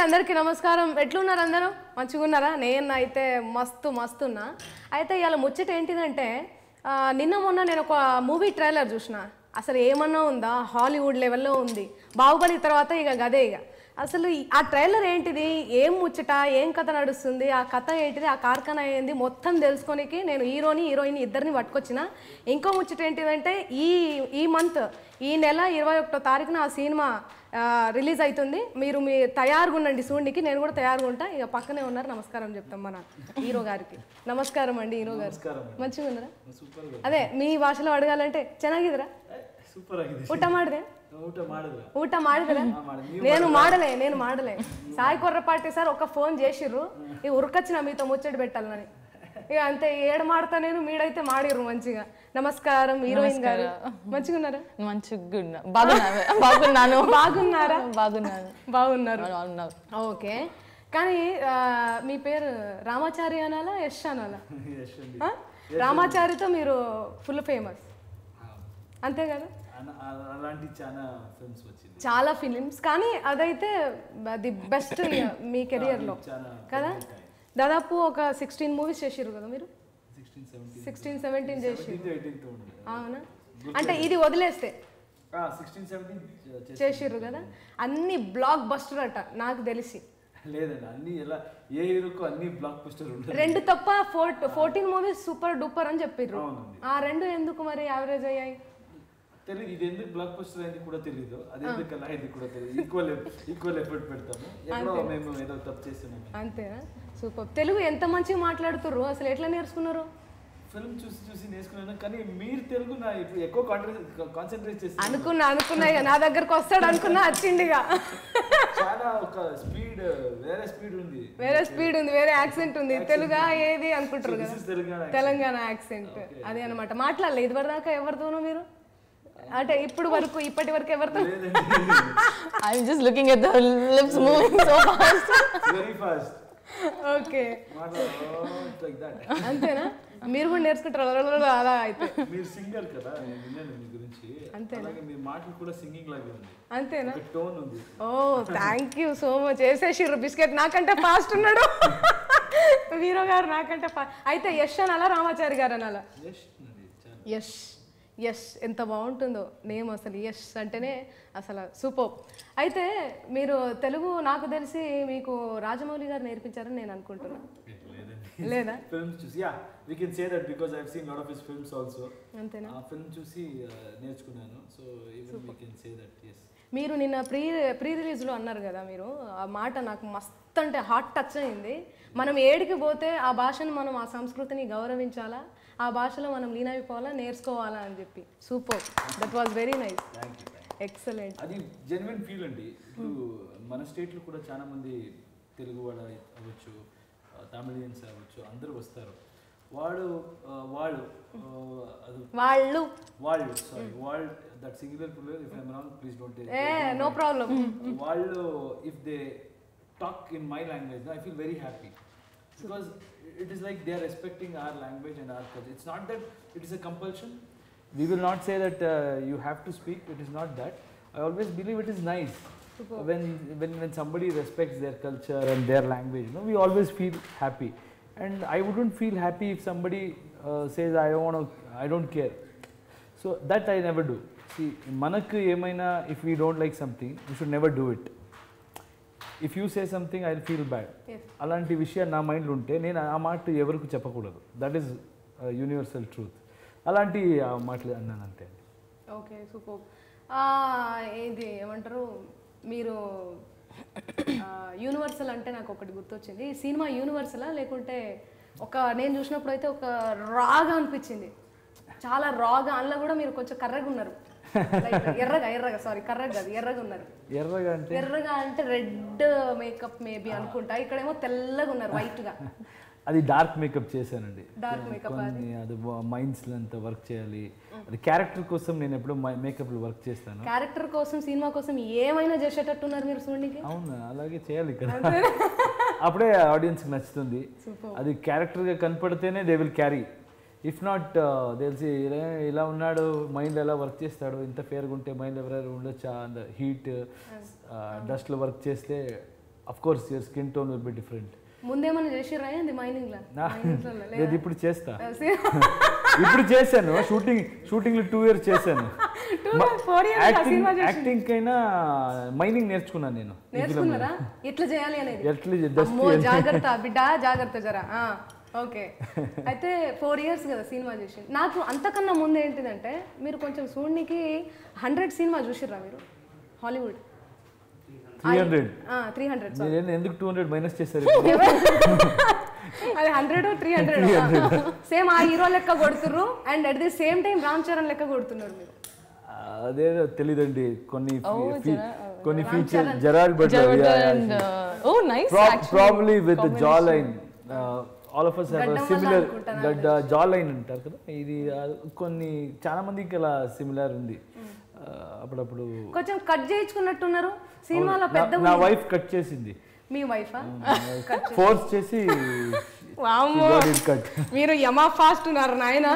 అందరికీ నమస్కారం ఎట్లున్నారు అందరూ మంచిగా ఉన్నారా నేను అయితే మస్తు మస్తున్నా అయితే ఇవాళ ముచ్చట ఏంటిదంటే ఆ, నిన్న మొన్న నేను ఒక మూవీ ట్రైలర్ చూసిన అసలు ఏమన్నా ఉందా హాలీవుడ్ లెవెల్లో ఉంది బాహుబలి తర్వాత ఇక గదే ఇక అసలు ఈ- ఆ ట్రైలర్ ఏంటిది ఏం ముచ్చట ఏం కథ నడుస్తుంది ఆ కథ ఏంటిది ఆ కార్ఖానా ఏంది మొత్తం తెలుసుకోనికి నేను హీరోని హీరోయిన్ ఇద్దరిని పట్టుకొచ్చిన ఇంకో ముచ్చట ఏంటిదంటే ఈ ఈ మంత్ ఈ నెల ఇరవై ఒకటో తారీఖున ఆ సినిమా ఆ, రిలీజ్ అవుతుంది మీరు మీ తయారుగా ఉండండి చూడండికి నేను కూడా తయారుగా ఉంటా ఇక పక్కనే ఉన్నారు నమస్కారం చెప్తాం మన హీరో గారికి నమస్కారం అండి హీరో గారు మంచిగా ఉన్నారా ಸೂಪರ್ అదే మీ భాషలో అడగాలంటే ಚೆನ್ನಾಗಿದ್ದೀರಾ ಸೂಪರ್ ಆಗಿದೆ ಊಟ ಮಾಡಿದೆ ಊಟ ಮಾಡಿದ್ರ ಊಟ ಮಾಡಿದ್ರೆ నేను మాడలే నేను మాడలే సాయి కొర్రపాటి సార్ ఒక ఫోన్ చేసిర్రు ఇక ఉరకొచ్చిన మీతో ముచ్చట పెట్టాలని ఇక అంతే ఏడు మాడతా నేను మీడైతే మాడిర్రు మంచిగా నమస్కారం హీరోయిన్ గారు మంచిగా ఉన్నారా మంచిగా ఉన్నా బాగున్నాను బాగున్నాను బాగున్నారా బాగున్నాను బాగున్నారు బాగున్నాను ఓకే కానీ ఆ, మీ పేరు రామాచారి అనాలా యశ్ అనాలా ఆ? రామాచారితో మీరు ఫుల్ ఫేమస్ అంతే కదా అన- అ- అలాంటి చాలా ఫిల్మ్స్ వచ్చింది చాలా ఫిలిమ్స్ కానీ అదైతే ది బెస్ట్ మీ కెరియర్లో చాలా కదా దాదాపు ఒక సిక్స్టీన్ మూవీస్ చేసిర్రు కదా మీరు సిక్స్టీన్ సెవెంటీన్ సిక్స్టీన్ సెవెంటీన్ చేసి సెవెంటీన్ ఎయిటీన్ తో ఉండే అవునా అంటే ఇది వదిలేస్తే సిక్స్టీన్ సెవెంటీన్ చేసిర్రు కదా అన్ని బ్లాక్ బస్టర్ అట నాకు తెలిసి లేదండి అన్ని ఎలా ఏ హీరోకు అన్ని బ్లాక్ పోస్టర్ ఉంటుంది రెండు తప్ప four fourteen movies super duper అని చెప్పిర్రు అవునండి ఆ రెండు ఎందుకు మరి యావరేజ్ అయ్యాయి తెలియదు ఇది ఎందుకు బ్లాక్ పోస్టర్ అయింది కూడా తెలియదు అది ఎందుకు అలా ఇది కూడా తెలియదు ఈక్వల్ ఈక్వల్ ఎఫర్ట్ పెడతాము ఎక్కడో మేము ఏదో తప్పు చేస్తున్నాము అంతేనా సూపర్ తెలుగు ఎంత మంచిగా మాట్లాడుతుర్రు అసలు ఎట్లా నేర్చుకున్నారు ఫిల్మ్ చూసి చూసి నేర్చుకున్నాను కానీ మీరు తెలుగు నా ఇప్పుడు ఎక్కువ కాన్సన్ట్రేట్ చేసి అనుకున్నా అనుకున్నా ఇక నా దగ్గరకు వస్తాడు అనుకున్నా వచ్చిండిగా చాలా ఒక స్పీడ్ వేరే స్పీడ్ ఉంది వేరే స్పీడ్ ఉంది వేరే యాక్సెంట్ ఉంది తెలుగా ఏది అనుకుంటారు దిస్ కదా ఇస్ తెలంగాణ తెలంగాణ యాక్సెంట్ అదే అనమాట మాట్లాడలే ఇదివరకు దాకా ఎవరితోనో మీరు అంటే ఇప్పుడు వరకు ఇప్పటి వరకు ఎవరితో I'm just looking at the lips moving so fast very fast okay like that అంతేనా మీరు కూడా నేర్చుకుంటారు అలా అయితే మీరు సింగర్ కదా నేను విన్నాను మీ గురించి అంతేనా? అలాగే మీ మాటలు కూడా సింగింగ్ లాగే ఉంది అంతేనా ఒక టోన్ ఉంది ఓ థ్యాంక్ యూ సో మచ్ వేసేసిర్రు బిస్కెట్ నాకంటే ఫాస్ట్ ఉన్నాడు వీరో గారు నాకంటే ఫా అయితే యశ్ అనాలా రామాచారి గారు అనాలా యష్ ఉన్నది చాలా యష్ యష్ ఎంత బాగుంటుందో నేమ్ అసలు యష్ అంటేనే అసలు సూపర్ అయితే మీరు తెలుగు నాకు తెలిసి మీకు రాజమౌళి గారు నేర్పించారని నేను అనుకుంటున్నా లేదండి లేదా ఫిల్మ్స్ చూసి yeah we can say that because I seen lot of his films also అంతేనా ఆ ఫిల్మ్ చూసి uh, నేర్చుకున్నాను so even we can say that yes మీరు నిన్న ప్రీ ప్రీ రిలీజ్లో అన్నారు కదా మీరు ఆ మాట నాకు మస్త్ అంటే హార్ట్ టచ్ అయింది మనం ఏడికి పోతే ఆ భాషను మనం ఆ సంస్కృతిని గౌరవించాలా ఆ భాషలో మనం లీనమైపోవాలా నేర్చుకోవాలా అని చెప్పి super that was very nice thank you excellent అది జెన్యున్ ఫీల్ అండి ఇప్పుడు మన స్టేట్లో కూడా చాలా మంది తెలుగు వాడు అవ్వచ్చు తమిళియన్స్ అవ్వచ్చు అందరూ వస్తారు వాడు ఆ, వాళ్ళు ఆ, అది వాళ్ళు వాళ్ళు సారీ వాళ్ళు that singular plural if I'm wrong please don't a no problem వాళ్ళు if they talk in my language I feel very happy because it is like they are respecting our language and our culture it's not that it is a compulsion we will not say that you have to speak it is not that I always believe it is nice when when when somebody respects their culture and their language you know we always feel happy and i wouldn't feel happy if somebody uh, says i don't want to i don't care so that i never do see మనకు ఏమైనా if we don't like something we should never do it if you say something i'll feel bad Yes. అలాంటి విషయాలు నా మైండ్లో ఉంటే నేను ఆ మాట ఎవరికి చెప్పకూడదు దట్ ఈస్ యూనివర్సల్ ట్రూత్ అలాంటి ఆ మాటలు అన్నాను అంతే ఓకే సూపర్ ఇది ఏమంటారు మీరు యూనివర్సల్ అంటే నాకు ఒకటి గుర్తొచ్చింది ఈ సినిమా యూనివర్సలా లేకుంటే ఒక నేను చూసినప్పుడు అయితే ఒక రాగా అనిపించింది చాలా రాగా అందులో కూడా మీరు కొంచెం కర్రగా ఉన్నారు Like ఎర్రగా ఎర్రగా సారీ కర్రగా కాదు ఎర్రగా ఉన్నారు ఎర్రగా అంటే ఎర్రగా అంటే రెడ్ మేకప్ మేబీ అనుకుంటా ఇక్కడేమో తెల్లగా ఉన్నారు వైట్ గా అది డార్క్ మేకప్ చేశానండి డార్క్ మేకప్ కొన్ని అది మైండ్స్లో అంతా వర్క్ చేయాలి అది క్యారెక్టర్ కోసం నేను ఎప్పుడు మేకప్లో వర్క్ చేస్తాను క్యారెక్టర్ కోసం సినిమా కోసం ఏమైనా చేసేటట్టు ఉన్నారు మీరు చూడండికి అవునా అలాగే చేయాలి కదా అప్పుడే ఆడియన్స్కి నచ్చుతుంది అది క్యారెక్టర్గా కనపడితేనే they will carry if not తెలిసి ఇలా ఇలా ఉన్నాడు మైండ్ ఎలా వర్క్ చేస్తాడు ఇంత ఫేర్గా ఉంటే మైండ్ ఎవరైనా ఉండొచ్చా అంత హీట్ డస్ట్లో వర్క్ చేస్తే of course your skin tone will be different ముందేమన్నా చేసిర్రా ఏంది మైనింగ్ లో లేదు ఇప్పుడు చేస్తా ఇప్పుడు చేశాను షూటింగ్ షూటింగ్ టూ ఇయర్స్ చేశాను ఫోర్ ఇయర్స్ యాక్టింగ్ సినిమా చేసి యాక్టింగ్ కైనా మైనింగ్ నేర్చుకున్నాను నేను ఈ film లో. నేర్చుకున్నారా ఎట్లా చేయాలి అనేది ఎట్లా డస్ట్ అమ్మో జాగ్రత్త బిడ్డ జాగ్రత్త జరా ఓకే అయితే ఫోర్ ఇయర్స్ కదా సినిమా చేసి నాకు అంతకన్నా ముందు ఏంటిదంటే మీరు కొంచెం చూడనికి హండ్రెడ్ సినిమా చూసిర్రా మీరు Hollywood three hundred three hundred మీరు ఎందుకు టూ హండ్రెడ్ మైనస్ చేశారు అది హండ్రెడ్ త్రీ హండ్రెడ్ సేమ్ ఆ హీరో లెక్క కొడుతుర్రు and at the same time Ram Charan లెక్క కొడుతున్నారు మీరు అదే తెలియదండి కొన్ని Oh, ఫీ- Jara- కొన్ని ఫీచర్ జరాల్ but Jawad and uh, oh, nice. actually. Probably with jawline all of us have గడ్డం వల్ల సిమిలర్ అనుకుంటా గడ్డ జా లైన్ అంటారు కదా ఇది uh, కొన్ని చాలా మందికి అలా సిమిలర్ ఉంది Uh, అప్పుడప్పుడు కొంచెం కట్ చేయించుకున్నట్టున్నారు సినిమాలో పెద్ద నా- నా వైఫ్ కట్ చేసింది మీ వైఫా ఫోర్స్ చేసి వామ్మో కట్ మీరు యమా ఫాస్ట్ ఉన్నారు నాయన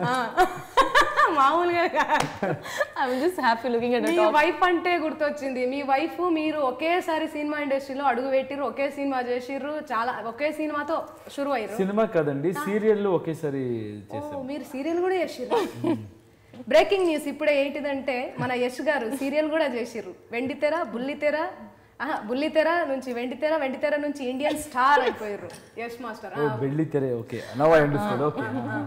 మామూలుగా కాదు. I'm just happy looking at me it. Wife అంటే గుర్తొచ్చింది మీ వైఫ్ మీరు ఒకేసారి సినిమా ఇండస్ట్రీలో అడుగు పెట్టిర్రు ఒకే సినిమా చేసిర్రు చాలా ఒకే సినిమాతో షురు అయ్యారు సినిమా కాదండి సీరియల్ ఒకేసారి చేసాం మీరు సీరియల్ కూడా చేసిర్రు బ్రేకింగ్ న్యూస్ ఇప్పుడే ఏంటిదంటే మన యష్ గారు సీరియల్ కూడా చేసిర్రు వెండితెర బుల్లితెర ఆహా, బుల్లితెర నుంచి వెండితెర వెండితెర నుంచి ఇండియన్ స్టార్ అయిపోయారు యష్ మాస్టర్ ఓ బెల్లి తెరే okay now I understand okay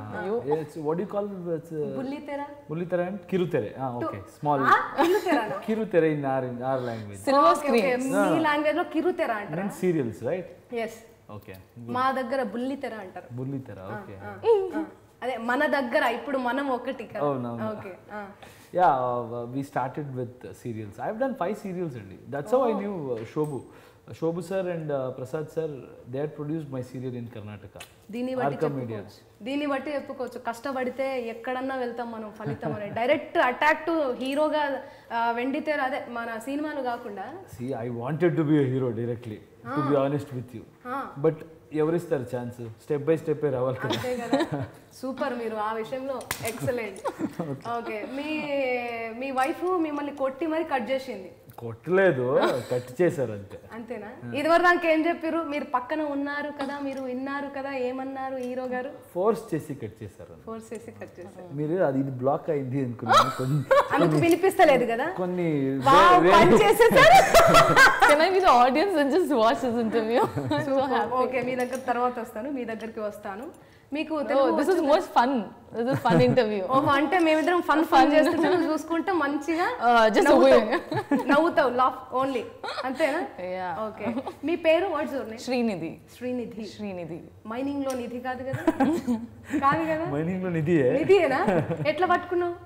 what you call బుల్లితెర బుల్లి తెర అండ్ కిరు తెరే ఓకే స్మాల్ కిరుతెర కిరు తెర in our our language Silver okay, okay. మీ లాంగ్వేజ్ లో కిరుతెర అంటారు and serials right yes okay మా దగ్గర బుల్లితెర అంటారు బుల్లి తెర ఓకే ఆ, ఆ. అదే మన దగ్గర ఇప్పుడు మనం ఒకటి కదా అవునవును. ఓకే ఆ. Yeah we started with serials I done five serials అండి that's how I knew Shobhu Shobhu sir and Prasad sir they are produced my serial in Karnataka దీన్ని బట్టి ఆర్కా మీడియా చెప్పుకోవచ్చు దీన్ని బట్టి చెప్పుకోవచ్చు కష్టపడితే ఎక్కడన్నా వెళ్తాం మనం ఫలితం అని డైరెక్ట్ అటాక్ టు హీరోగా వెండితేర అదే మన సినిమాలు కాకుండా see I wanted to be hero directly to be honest with you ఆ, బట్ ఎవరిస్తారు ఛాన్స్ స్టెప్ బై స్టెప్ రావాలి కదా అంతే కదా సూపర్ మీరు ఆ విషయంలో ఎక్సలెంట్ ఓకే మీ మీ వైఫ్ మిమ్మల్ని కొట్టి మరి కట్ చేసింది కొట్టలేదు కట్ చేశారు అంతే అంతేనా ఇదివరకు దానికి ఏం చెప్పారు మీరు పక్కన ఉన్నారు కదా మీరు విన్నారు కదా ఏమన్నారు హీరో గారు ఫోర్స్ చేసి కట్ చేశారు ఫోర్స్ చేసి కట్ చేశారు మీరు అది ఇది బ్లాక్ అయింది అనుకున్నాను కొన్ని అందుకు వినిపిస్తలేదు కదా కొన్ని వావ్, వే- పని చేసేసారు Can I be the audience and just watch this interview? I'm so happy. Okay మీ దగ్గర తర్వాత వస్తాను మీ దగ్గరికి వస్తాను మీకు Oh, Telugu this is most fun. This is fun interview. ఓహో అంటే మేమిద్దరం ఫన్ ఫన్ చేస్తుంటే నువ్వు చూసుకుంటే మంచిగా Uh, just నవ్వుతావు. going. నవ్వుతావు లాఫ్ ఓన్లీ అంతేనా Yeah. ఓకే మీ పేరు what's your name Srinidhi. Srinidhi Srinidhi. Mining లో నిధి కాదు కదా కాదు కదా మైనింగ్ లో నిధియే నిధియేనా ఎట్లా పట్టుకున్నావు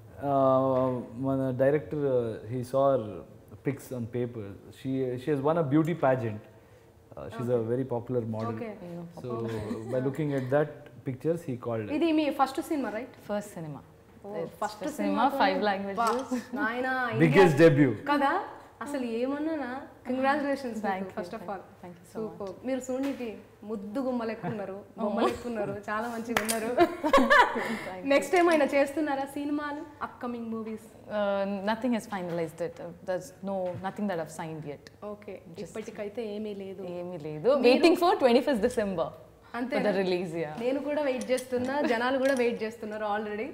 Uh, మన director he sir pics on paper she she has one a beauty pageant she a very popular model Okay. So by looking at that pictures he called ఇది మీ first cinema right First cinema. It's first first cinema, five languages. నాయన biggest debut కదా అసలు ఏమన్నా congratulations Thank you, first of all Thank you so super మీరు చూడనికి ముద్దు గుమ్మలు ఎక్కున్నారు బొమ్మలు ఎక్కున్నారు చాలా మంచిగా ఉన్నారు నెక్స్ట్ ఏమైనా చేస్తున్నారా cinema upcoming movies Uh, nothing has finalized it. Uh, there's no nothing that I've signed yet. Okay ఇప్పటికైతే ఏమీ లేదు ఏమీ లేదు waiting for twenty first December అంతే ఫర్ ద రిలీజ్ యా నేను కూడా వెయిట్ చేస్తున్నా జనాలు కూడా వెయిట్ చేస్తున్నారు ఆల్రెడీ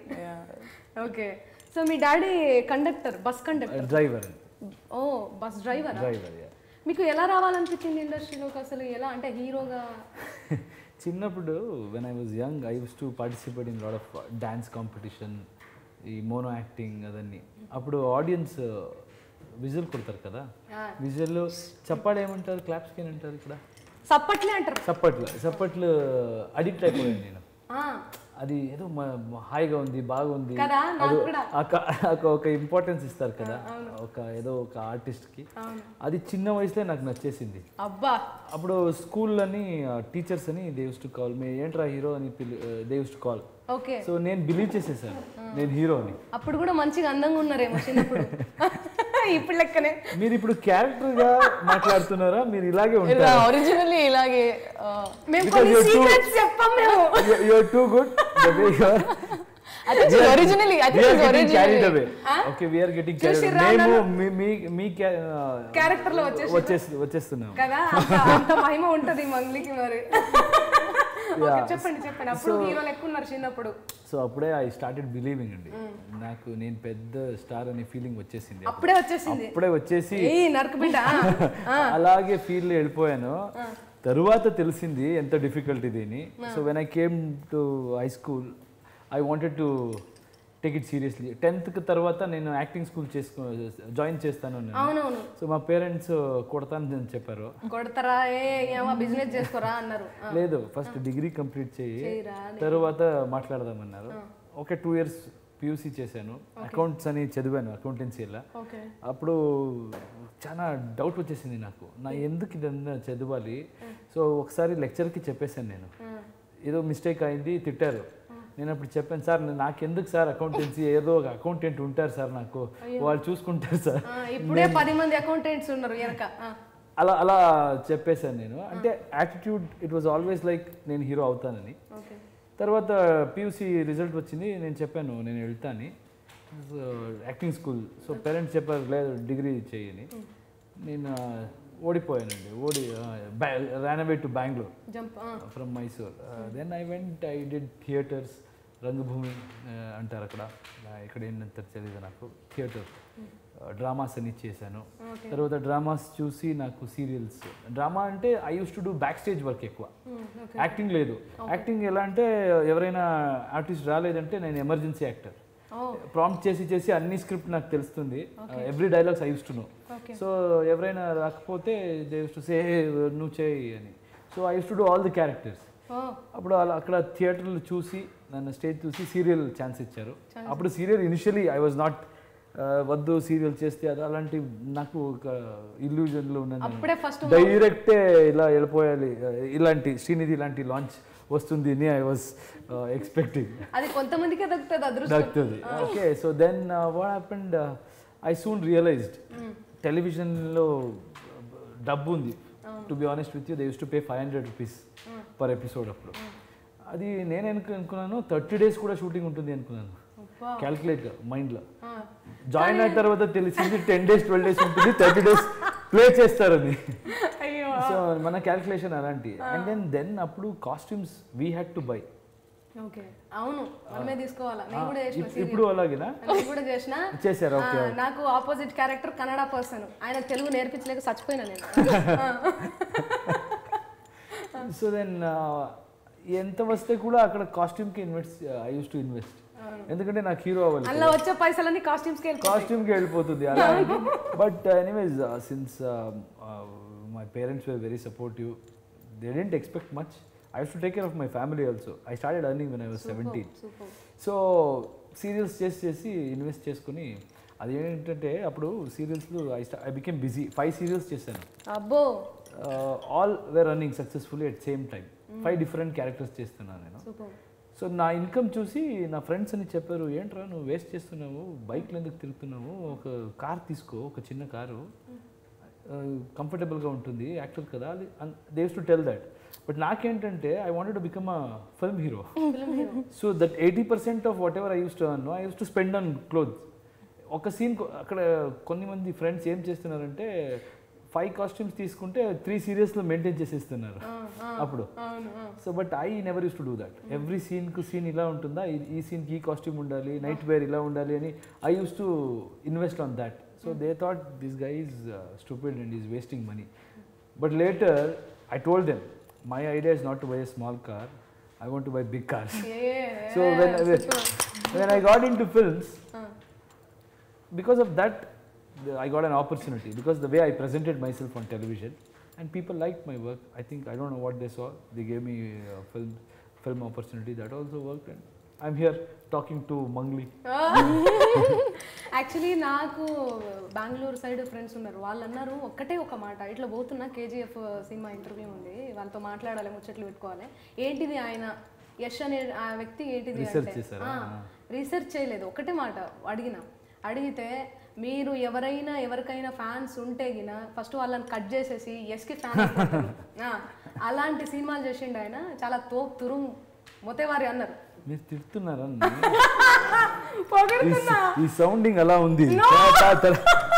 ఓకే సో మీ daddy conductor bus conductor driver ఓ బస్ డ్రైవర్ డ్రైవర్ మీకు ఎలా రావాలనిపించింది ఇండస్ట్రీలోకి అసలు ఎలా అంటే హీరోగా చిన్నప్పుడు when I was young I use to participate in lot of dance competition ఈ మోనో యాక్టింగ్ అదన్నీ అప్పుడు ఆడియన్స్ విజువల్ కొడతారు కదా విజువల్ చప్పాడు ఏమంటారు క్లాప్స్కి ఏమంటారు ఇక్కడ సప్పట్లే అంటారు చప్పట్లు చప్పట్లు అడిక్ట్ అయిపోయాను నేను ఆ, అది ఏదో మ- మ- హాయిగా ఉంది బాగుంది కదా, నాకు అది కూడా. ఒక- ఒక ఒక ఇంపార్టెన్స్ ఇస్తారు కదా ఒక ఏదో ఒక ఆర్టిస్ట్కి అది చిన్న వయసులో నాకు నచ్చేసింది అబ్బా అప్పుడు స్కూల్ అని టీచర్స్ అని they use to call me ఏంట్రా హీరో అని పిలి they use to call okay so నేను బిలీవ్ చేసేసాను నేను హీరో అని అప్పుడు కూడా మంచిగా అందంగా ఉన్నారేమో చిన్నప్పుడు ఇప్పుడు లెక్కనే మీరు ఇప్పుడు క్యారెక్టర్ గా మాట్లాడుతున్నారా మీరు ఇలాగే ఉంటారు ఒరిజినల్లీ ఇలాగే uh, మేము Because కొన్ని you're too- సీక్రెట్స్ చెప్పాం మేము you are too good I think We she's are- originally, I think we are she's getting carried originally. away. Okay, we are getting carried చూసిర్రా away. మేము నన్ను? మీ మీ మీ ca- ఆ, Character లో వచ్చేసిర్రా? వచ్చేసి వచ్చేస్తున్నాం కదా అంత అంత మహిమ ఉంటది మంగ్లీకి మరి ఓకే చెప్పండి చెప్పండి అప్పుడు హీరోలు ఎక్కువ ఉన్నారు చిన్నప్పుడు సో అప్పుడే ఐ స్టార్టెడ్ బిలీవింగ్ అండి నాకు నేను పెద్ద స్టార్ అనే ఫీలింగ్ వచ్చేసింది అప్పుడే వచ్చేసింది అప్పుడే వచ్చేసి ఏ నరక బిడ్డ అలాగే ఫీల్ వెళ్ళిపోయాను తరువాత తెలిసింది ఎంత డిఫికల్ట్ ఇది అని so when I came to high school I wanted to take it seriously టెన్త్కి తర్వాత నేను యాక్టింగ్ స్కూల్ చేసుకో జాయిన్ చేస్తాను అన్నాను. అవునవును సో మా పేరెంట్స్ కొడతాను అని చెప్పారు కొడతారా ఏ ఏమో బిజినెస్ చేసుకోరా అన్నారు ఆ, లేదు ఫస్ట్ డిగ్రీ కంప్లీట్ చేయి చేయరా తర్వాత మాట్లాడదామన్నారు ఒక టూ ఇయర్స్ పియూసీ చేశాను అకౌంట్స్ అని చదివాను అకౌంటెన్సీలో ఓకే అప్పుడు చాలా డౌట్ వచ్చేసింది నాకు నా ఎందుకు ఇదన్నా చదవాలి సో ఒకసారి లెక్చర్కి చెప్పేశాను నేను ఏదో మిస్టేక్ అయింది తిట్టారు నేను అప్పుడు చెప్పాను సార్ నాకెందుకు సార్ అకౌంటెన్సీ ఏదో ఒక అకౌంటెంట్ ఉంటారు సార్ నాకు వాళ్ళు చూసుకుంటారు సార్ ఆ, ఇప్పుడే పది మంది అకౌంటెంట్స్ ఉన్నారు వెనక ఆ, అలా అలా చెప్పేశాను నేను అంటే attitude it was always like నేను హీరో అవుతానని ఓకే తర్వాత పియూసీ రిజల్ట్ వచ్చింది నేను చెప్పాను నేను వెళ్తాను యాక్టింగ్ స్కూల్ సో పేరెంట్స్ చెప్పారు లేదు డిగ్రీ చేయని నేను ఆ, ఓడిపోయానండి ఓడి ran away to Bengaluru jump from Mysore then I went I did theatres రంగభూమి uh, అంటారు అక్కడ Uh, ఇక్కడ ఏంటంత తెలియదు నాకు థియేటర్ డ్రామాస్ అన్ని చేశాను తర్వాత డ్రామాస్ చూసి నాకు సీరియల్స్ డ్రామా అంటే I use to do back stage work ఎక్కువ యాక్టింగ్ లేదు యాక్టింగ్ ఎలా అంటే ఎవరైనా ఆర్టిస్ట్ రాలేదంటే నేను ఎమర్జెన్సీ యాక్టర్ ఓ ప్రాంప్ట్ చేసి చేసి అన్ని స్క్రిప్ట్ నాకు తెలుస్తుంది every dialogues I use to know okay so ఎవరైనా రాకపోతే దే యూస్ టు సే నువ్వు చేయి అని so I use to do all the characters ఓ అప్పుడు అలా అక్కడ థియేటర్లు చూసి నన్ను స్టేజ్ చూసి సీరియల్ ఛాన్స్ ఇచ్చారు అప్పుడు serial initially I was not వద్దు సీరియల్ చేస్తే అది అలాంటి నాకు ఒక ఇల్యూజన్లో ఉన్నాను అప్పుడే ఫస్ట్ డైరెక్టే ఇలా వెళ్ళిపోయాలి uh, ఇలాంటి శ్రీనిధి ఇలాంటి లాంచ్ వస్తుంది అని ఐ వాజ్ ఎక్స్పెక్టింగ్ అది కొంతమందికే దొరుకుతుంది అదృష్టం దక్కుతుంది okay so then what happened I soon realised టెలివిజన్లో డబ్బు ఉంది to be honest with you they use to pay five hundred rupees per episode అప్పుడు అది నేను ఎందుకు అనుకున్నాను థర్టీ డేస్ కూడా షూటింగ్ ఉంటుంది అనుకున్నాను అబ్బా. క్యాల్కులేట్ మైండ్లో ఆ, జాయిన్ అయిన తర్వాత తెలిసింది టెన్ డేస్ ట్వెల్వ్ డేస్ ఉంటుంది థర్టీ డేస్ ప్లే చేస్తారని అయ్యో సో మన క్యాల్కులేషన్ అలాంటి అండ్ దెన్ దెన్ అప్పుడు costumes we had to buy okay అవును మనమే తీసుకోవాలా నేను కూడా చేసిన serial. ఇప్పుడు అలాగేనా నేను కూడా చేసిన చేశారు ఓకే ఆ, నాకు ఆపోజిట్ క్యారెక్టర్ కన్నడ పర్సన్ ఆయన తెలుగు నేర్పించలేక చచ్చిపోయినా నేను ఆ, సో దెన్ ఎంత వస్తే కూడా అక్కడ కాస్ట్యూమ్కి invest I use to invest ఎందుకంటే నాకు హీరో అవ్వాలి అందులో వచ్చే పైసలన్నీ కాస్ట్యూమ్స్కి వెళ్ళిపోతాయి కాస్ట్యూమ్కి వెళ్ళిపోతుంది అలా but anyways since my parents were very supportive they didn't expect much I use to take care of my family also I started earning when I was seventeen super so serials చేసి చేసి invest చేసుకుని అది ఏంటంటే అప్పుడు సీరియల్స్లో I స్టా I became busy five serials చేశాను అబ్బో all were running successfully at same time five different characters చేస్తున్నాను నేను సూపర్ సో నా ఇన్కమ్ చూసి నా ఫ్రెండ్స్ అని చెప్పారు ఏంట్రా నువ్వు వేస్ట్ చేస్తున్నావు బైక్లు ఎందుకు తిరుగుతున్నావు ఒక కార్ తీసుకో ఒక చిన్న కారు కంఫర్టబుల్గా ఉంటుంది యాక్టర్ కదా there's to tell that but నాకేంటంటే I wanted to become a film hero film hero so that eighty percent of whatever I use to earn I use to spend on clothes ఒక scene అక్కడ కొన్ని మంది friends ఏం చేస్తున్నారంటే five costumes తీసుకుంటే three సీరియల్స్లో maintain చేసేస్తున్నారు అప్పుడు అవును ఆ. So but I never use to do that every సీన్కు సీన్ ఇలా ఉంటుందా ఈ- ఈ సీన్కి ఈ కాస్ట్యూమ్ ఉండాలి నైట్ వేర్ ఇలా ఉండాలి అని I use to invest on that so they thought this guy is stupid and is wasting money but later I told them my idea is not to buy a small car I want to buy big cars ఏ so when when I got into films because of that the- i got an opportunity because the way i presented myself on television and people liked my work i think i don't know what they saw they gave me a film film opportunity that also worked and i'm here talking to mangli actually నాకు Bengaluru side friends ఉన్నారు వాళ్ళు అన్నారు ఒక్కటే ఒక మాట ఇట్లా పోతున్నా KGF cinema interview ఉంది వాళ్ళతో మాట్లాడాలి ముచ్చట్లు పెట్టుకోవాలి ఏంటిది ఆయన యష్ అనే ఆ వ్యక్తి ఏంటిది Research అంటే చేశారా? రీసెర్చ్ చేయలేదు ఒకటే మాట అడిగిన అడిగితే మీరు ఎవరైనా ఎవరికైనా ఫ్యాన్స్ ఉంటే గిన ఫస్ట్ వాళ్ళని కట్ చేసేసి ఎస్కి ఫ్యాన్ అలాంటి సినిమాలు చేసిండు ఆయన చాలా తోపు తురుము మొతేవారి అన్నారు మీరు తిడుతున్నారా పొగుడుతున్నా ఈ సౌండింగ్ అలా ఉంది తా, తా, తా.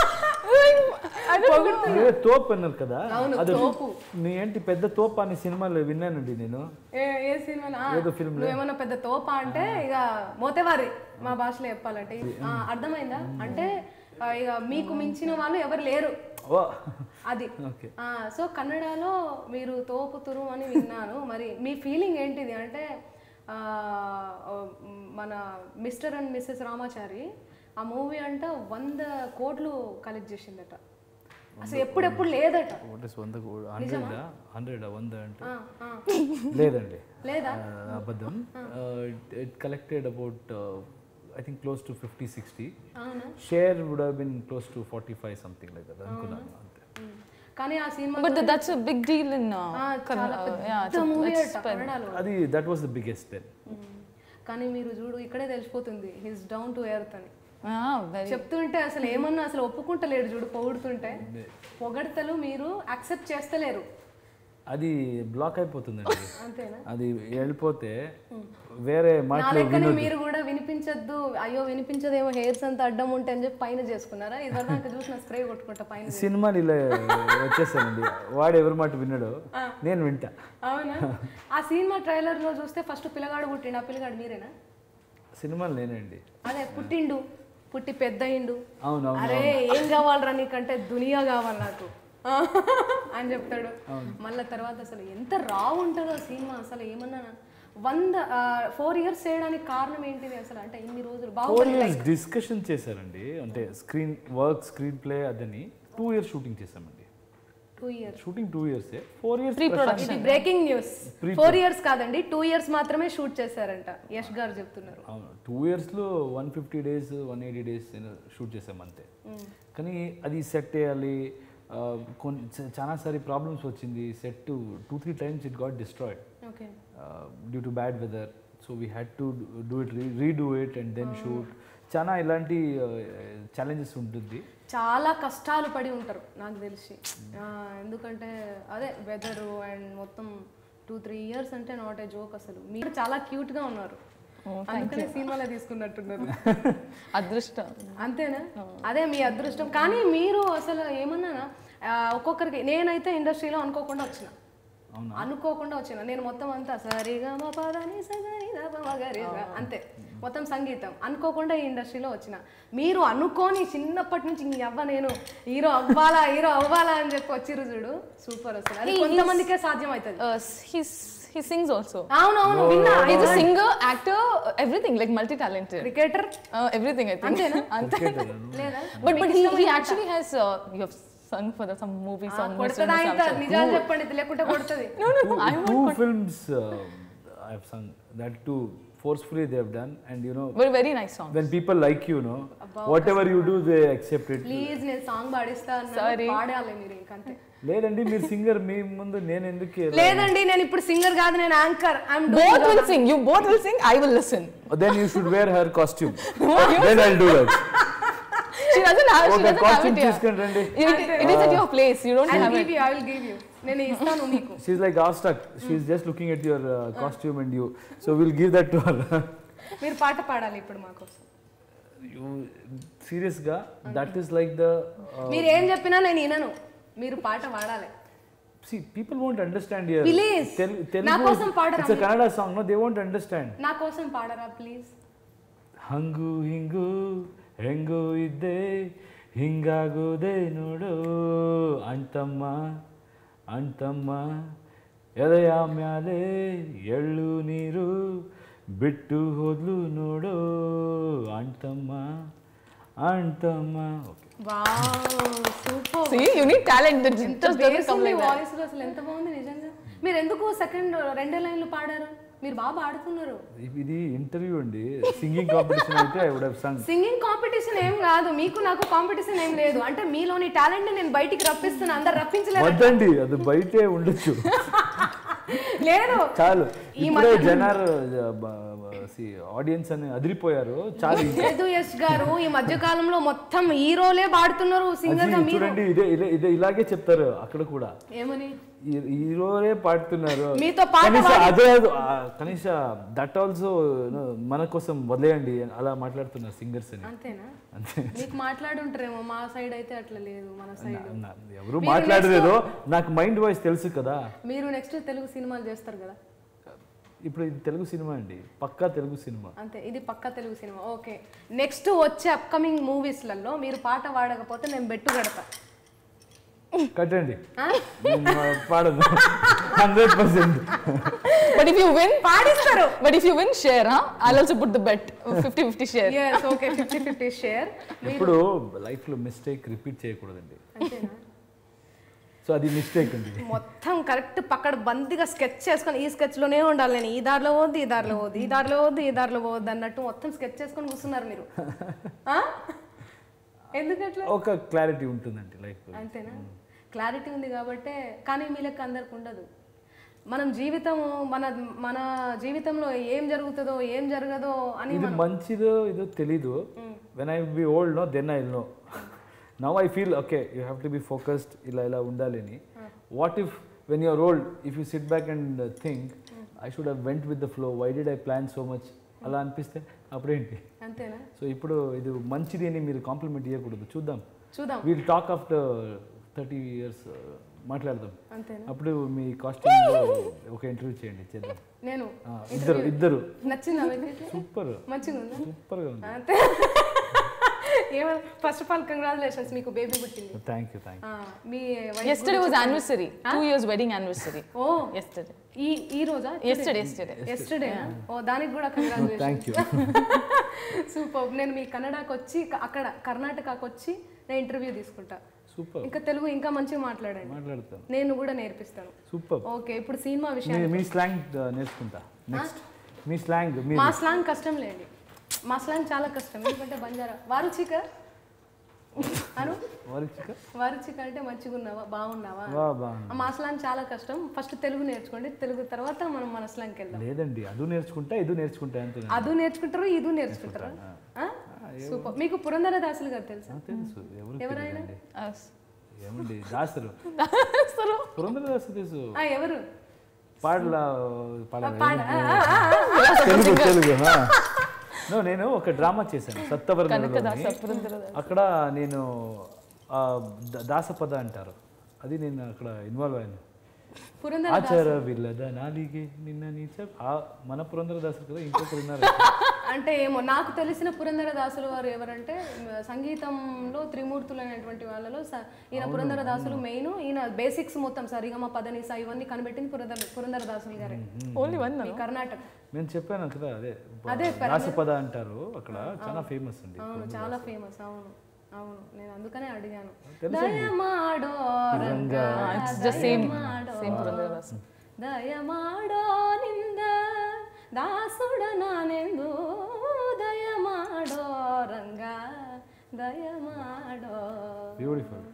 పొగుడుతున్నా ఏ, తోపు అన్నారు కదా అవును, అది తోపు. నీ ఏంటి పెద్ద తోపు అని సినిమాలో విన్నానండి నేను ఏ ఏ సినిమానా ఏదో film లో. నువ్వేమన్నా పెద్ద తోప అంటే ఇక మోతేవారి మా భాషలో చెప్పాలంటే ఆ, అర్థమైందా అంటే ఆ, ఇక మీకు మించిన వాళ్ళు ఎవరు లేరు ఓ అది ఓకే ఆ, సో కన్నడలో మీరు తోపుతురు అని విన్నాను మరి మీ ఫీలింగ్ ఏంటిది అంటే ఆ, ఓ, మన మిస్టర్ అండ్ మిస్సెస్ రామాచారి ఆ మూవీ అంట వంద కోట్లు కలెక్ట్ చేసిందట అసలు ఎప్పుడెప్పుడు లేదట వాట్ ఇస్ వంద హండ్రెడ్ హండ్రెడ్ వంద అంటే ఆ, ఆ. లేదండి లేదా ఆ, అబద్ధం it collected about I think close to fifty sixty అవునా share would have been close to forty five something like that అనుకున్నాను అంతే ఉమ్. కానీ ఆ సినిమా But th- that's a big deal in uh, ఆ, చాలా Kannada. పెద్ద Yeah, it's, a, movie it's అట కన్నడలో అది that was the biggest then um. కానీ మీరు చూడు ఇక్కడే తెలిసిపోతుంది హిస్ డౌన్ టు ఎర్త్ అని yeah, very. చెప్తుంటే అసలు ఏమన్నా అసలు ఒప్పుకుంటలేడు చూడు పొగుడుతుంటే పొగడతలు మీరు యాక్సెప్ట్ చేస్తలేరు అది బ్లాక్ అయిపోతుందండి అంతేనా అది వెళ్ళిపోతే వేరే నా మాటలు లెక్కనే మీరు కూడా వినిపించద్దు అయ్యో వినిపించదేమో హెయిర్స్ అంతా అడ్డం ఉంటే అని చెప్పి పైన చేసుకున్నారా ఇది వరకు చూసిన స్ప్రే కొట్టుకుంటా పైన సినిమాలు ఇలా వచ్చేసానండి వాడు ఎవరి మాట విన్నాడో నేను వింటా అవునా ఆ సినిమా ట్రైలర్ లో చూస్తే ఫస్ట్ పిల్లగాడు పుట్టిండు ఆ పిల్లగాడు మీరేనా సినిమాలు నేనండి అదే పుట్టిండు పుట్టి పెద్ద అయిండు అవును అవును అరే ఏం కావాలరా నీకంటే దునియా కావాలి నాకు అని చెప్తాడు మళ్ళీ తర్వాత అసలు ఎంత రా ఉంటుందో సినిమా అసలు ఏమన్నా వంద ఫోర్ ఇయర్స్ చేయడానికి కారణం ఏంటిది అసలు అంటే ఇన్ని రోజులు ఫోర్ బాగుంది ఇయర్స్ డిస్కషన్ చేశారండి అంటే స్క్రీన్ వర్క్ స్క్రీన్ ప్లే అదని టూ ఇయర్స్ షూటింగ్ చేశామండి two years shooting two years four years ఇది బ్రేకింగ్ న్యూస్ ఫోర్ ఇయర్స్ కాదండి టూ ఇయర్స్ మాత్రమే షూట్ చేశారంట యష్ గారు చెప్తున్నారు అవును టూ ఇయర్స్లో one fifty days one eighty days shoot చేసాం అంతే కానీ అది సెట్ చేయాలి ఆ, కొన్ని చ- చాలా సారి ప్రాబ్లమ్స్ వచ్చింది set two three times it got destroyed okay due to bad weather so we had to do it redo it and then shoot చాలా ఇలాంటి ఛాలెంజెస్ ఉంటుంది చాలా కష్టాలు పడి ఉంటారు నాకు తెలిసి ఆ, ఎందుకంటే అదే వెదరు అండ్ మొత్తం టూ త్రీ ఇయర్స్ అంటే నాట్ ఏ జోక్ అసలు మీరు చాలా క్యూట్ గా ఉన్నారు అందుకనే సినిమాలో తీసుకున్నట్టున్నారు Adrushta. అంతేనా అదే మీ అదృష్టం కానీ మీరు అసలు ఏమన్నానా ఆ, ఒక్కొక్కరికి నేనైతే ఇండస్ట్రీలో అనుకోకుండా వచ్చిన అవునా? అనుకోకుండా వచ్చిన నేను మొత్తం అంతా సరిగా మా పదని సగరి ద ప మగరి ద అంతే మొత్తం సంగీతం అనుకోకుండా ఈ ఇండస్ట్రీలో వచ్చిన మీరు అనుకోని చిన్నప్పటి నుంచి ఇంక అవ్వ నేను హీరో అవ్వాలా హీరో అవ్వాలా అని చెప్పి వచ్చిర్రు చూడు సూపర్ అసలు అది కొంతమందికే సాధ్యం అవుతుంది Uh, he's he sings also. అవునవును విన్నా He's a singer, actor, everything like multi-talented. Cricketer Uh, everything I think. అంతేనా Cricket, లేదా but but he, he actually has uh, you have sung for the, some movie song. Mr. కొడుతుందా ఇంత Samson. నిజాలు చెప్పండి ఇది లేకుంటే కొడుతుంది No no no. I two films uh, I've sung that too forcefully they have done and you know but very nice song. when people like you know whatever you do they accept it please నేను song పాడిస్తా అన్నాను. Sorry. పాడాలి మీరు ఇంకంతే లేదండి మీరు singer మీ ముందు నేను ఎందుకు ఇలా- లేదండి నేను ఇప్పుడు సింగర్ కాదు నేను anchor I'm Both will sing. You both will sing. I will listen. then you should wear her costume then I'll do that She doesn't have. She ఒక doesn't have costume it here. తీసుకుని రండి It, it is at your place. You don't I have give it. You I will give you నేను ఇస్తాను మీకు she's like awestruck she's just looking at your uh, costume and you so we'll give that to her మీరు పాట పాడాలి ఇప్పుడు మా కోసం you serious గా that is like the uh, మీరు ఏం చెప్పినా నేను వినను మీరు పాట పాడాలి see people won't understand here Please. Tel- నా Telugu కోసం పాడరా it's a kannada song no they won't understand నా కోసం పాడరా ప్లీజ్ ಹಂಗು ಹಿಂಗು ಹೆಂಗು ಇದ್ದೆ ಹಿಂಗಾಗೋದೆ ನೋಡು ಅಣ್ತಮ್ಮ ಅಣ್ತಮ್ಮ ಎದೆಯ ಮ್ಯಾಲೆ ಎಳ್ಳು ನೀರು ಬಿಟ್ಟು ಹೋದ್ಲು ನೋಡು ಅಣ್ತಮ್ಮ ಅಣ್ತಮ್ಮ okay wow super See, you need talent. That just doesn't come like that. Voice లో అసలు ఎంత బాగుంది నిజంగా మీరు ఎందుకు సెకండ్ రెండే లైన్లు పాడారు మీరు బాగా పాడుతున్నారు ఇది ఇంటర్వ్యూ అండి సింగింగ్ కాంపిటీషన్ అయితే I would have sung singing competition ఏం కాదు మీకు నాకు కాంపిటీషన్ ఏం లేదు అంటే మీలోని టాలెంట్ నేను బయటికి రప్పిస్తున్నా అందరు రప్పించలేదు వద్దండి అది బయటే ఉండొచ్చు లేదు చాలు ఈ ఇప్పుడే జనాలు ఆడియన్స్ అని అదిరిపోయారు చాలా లేదు యశ్ గారు ఈ మధ్య కాలంలో మొత్తం హీరోలే పాడుతున్నారు సింగర్ గా అది మీరు చూడండి ఇదే ఇదే ఇదే ఇలాగే చెప్తారు అక్కడ కూడా ఏమని ఈ- హీరోలే పాడుతున్నారు మీతో పాట కనీస అదే ఆ, కనీస దట్ ఆల్సో మన కోసం వదిలేయండి అలా మాట్లాడుతున్నారు సింగర్స్ అని అంతేనా అంతే మీకు మాట్లాడుంటారేమో మా సైడ్ అయితే అట్లా లేదు మన సైడ్ నా- ఎవరు మాట్లాడలేదు నాకు మైండ్ వాయిస్ తెలుసు కదా మీరు నెక్స్ట్ తెలుగు సినిమాలు చేస్తారు కదా ఇప్పుడు ఇది తెలుగు సినిమా అండి పక్కా తెలుగు సినిమా అంతే ఇది పక్కా తెలుగు సినిమా ఓకే నెక్స్ట్ వచ్చే అప్కమింగ్ మూవీస్లలో మీరు పాట పాడకపోతే నేను బెట్టు కడతా కట్టండి ఆ? నేను పాడదు hundred percent But if you win, పాడిస్తారు but if you win, share, huh? I'll also put the bet. 50-50 share. Yes okay fifty fifty share ఇప్పుడు లైఫ్లో మిస్టేక్ రిపీట్ చేయకూడదండి అంతేనా సో అది మిస్టేక్ అండి మొత్తం కరెక్ట్ పక్కడ బందిగా స్కెచ్ చేసుకొని ఈ sketch లోనే ఉండాలి నేను ఈ దారిలో పోద్ది ఈ దారిలో పోద్ది ఈ దారిలో పోద్ది ఈ దారిలో పోద్ది అన్నట్టు మొత్తం స్కెచ్ చేసుకొని కూర్చున్నారు మీరు ఆ? ఎందుకట్లా ఒక క్లారిటీ ఉంటుందండి లైఫ్ అంతేనా క్లారిటీ ఉంది కాబట్టే కానీ మీ లెక్క అందరికి ఉండదు మనం జీవితం మన మన జీవితంలో ఏం జరుగుతుందో ఏం జరగదో అని ఇది మంచిదో ఇదో తెలీదు when I be old no then I know now I feel okay you have to be focused ఇలా ఇలా ఉండాలి అని what if when you're old if you sit back and think I should have went with the flow why did I plan so much అలా అనిపిస్తే అప్పుడేంటి అంతేనా so ఇప్పుడు ఇది మంచిది అని మీరు కాంప్లిమెంట్ ఇవ్వకూడదు చూద్దాం చూద్దాం we'll talk after thirty years మాట్లాడదాం అంతేనా అప్పుడు మీ కాస్ట్యూమ్లో ఒక ఇంటర్వ్యూ చేయండి చేద్దాం నేను ఆ, ఇద్దరు ఇద్దరు నచ్చిందా మీకు సూపర్ మంచిగా ఉందా సూపర్గా ఉంది అంతే ఏమన్నా ఫస్ట్ ఆఫ్ ఆల్ కంగ్రాచులేషన్స్ మీకు బేబీ పుట్టింది థ్యాంక్ యూ థ్యాంక్ ఆ, మీ wife Yesterday was anniversary. Two years wedding anniversary. Oh Yesterday. ఈ ఈ రోజా Yesterday, yesterday. ఎస్టర్డే ఓ దానికి కూడా కంగ్రాచులేషన్ థ్యాంక్ యూ సూపర్ నేను మీ కన్నడకు వచ్చి క- అక్కడ కర్ణాటకకు వచ్చి నేను ఇంటర్వ్యూ తీసుకుంటా సూపర్ ఇంకా తెలుగు ఇంకా మంచిగా మాట్లాడండి మాట్లాడతాను నేను కూడా నేర్పిస్తాను సూపర్ ఓకే ఇప్పుడు సినిమా విషయం మీ మీ స్లాంగ్ నేర్చుకుంటా నెక్స్ట్ మీ స్లాంగ్ మీ మా స్లాంగ్ కష్టం లేండి మా స్లాంగ్ చాలా కష్టం ఎందుకంటే బంజారా వారుచిక అను వారిచిక వారుచిక అంటే మంచిగా ఉన్నావా బాగున్నావా వా బా మా స్లాంగ్ చాలా కష్టం ఫస్ట్ తెలుగు నేర్చుకోండి తెలుగు తర్వాత మనం మన స్లాంగ్కి వెళ్దాం లేదండి అది నేర్చుకుంటా ఇది నేర్చుకుంటా అంటున్నాను అదు నేర్చుకుంటారు ఇది నేర్చుకుంటారా సూపర్ మీకు పురంధర దాసులు గారు తెలుసా నాకు తెలుసు ఎవరు ఎవరైనా? తెలియదండి Us. ఏమండి దాసరు Sir, పురంధరదాసు తెలుసు ఆ, ఎవరు పాడలా పాడ పాడ ఆ, ఆ, ఆ. తెలుగు తెలుగు నో నేను ఒక డ్రామా చేశాను సప్తవర్ణంలో అక్కడ నేను ఆ, ద- దాసపద అంటారు అది నేను అక్కడ ఇన్వాల్వ్ అయ్యాను పురంధర ఆచార విల్లద నాలిగే నిన్న నీచ ఆ మన పురంధరదాసు కదా ఇంకొకరు ఉన్నారు అంటే ఏమో నాకు తెలిసిన పురంధర దాసులు వారు ఎవరంటే మ, సంగీతంలో త్రిమూర్తులు అనేటువంటి వాళ్ళలో స- ఈయన పురంధర దాసులు మెయిన్ ఈయన బేసిక్స్ మొత్తం సరిగమ పదనిస ఇవన్నీ కనిపెట్టింది పురంధర పురంధర దాసులు గారే Only one, ఈ కర్ణాటక నేను చెప్పాను కదా అదే అదే దాసపద అంటారు అక్కడ చాలా ఫేమస్ అండి అవును చాలా ఫేమస్ అవును అవును నేను అందుకనే అడిగాను దయమాడో Ranga It's the same, same Purandaras. దయమాడో నింద దాసుడ నానెందు దయమాడో రంగా దయమాడో బ్యూటిఫుల్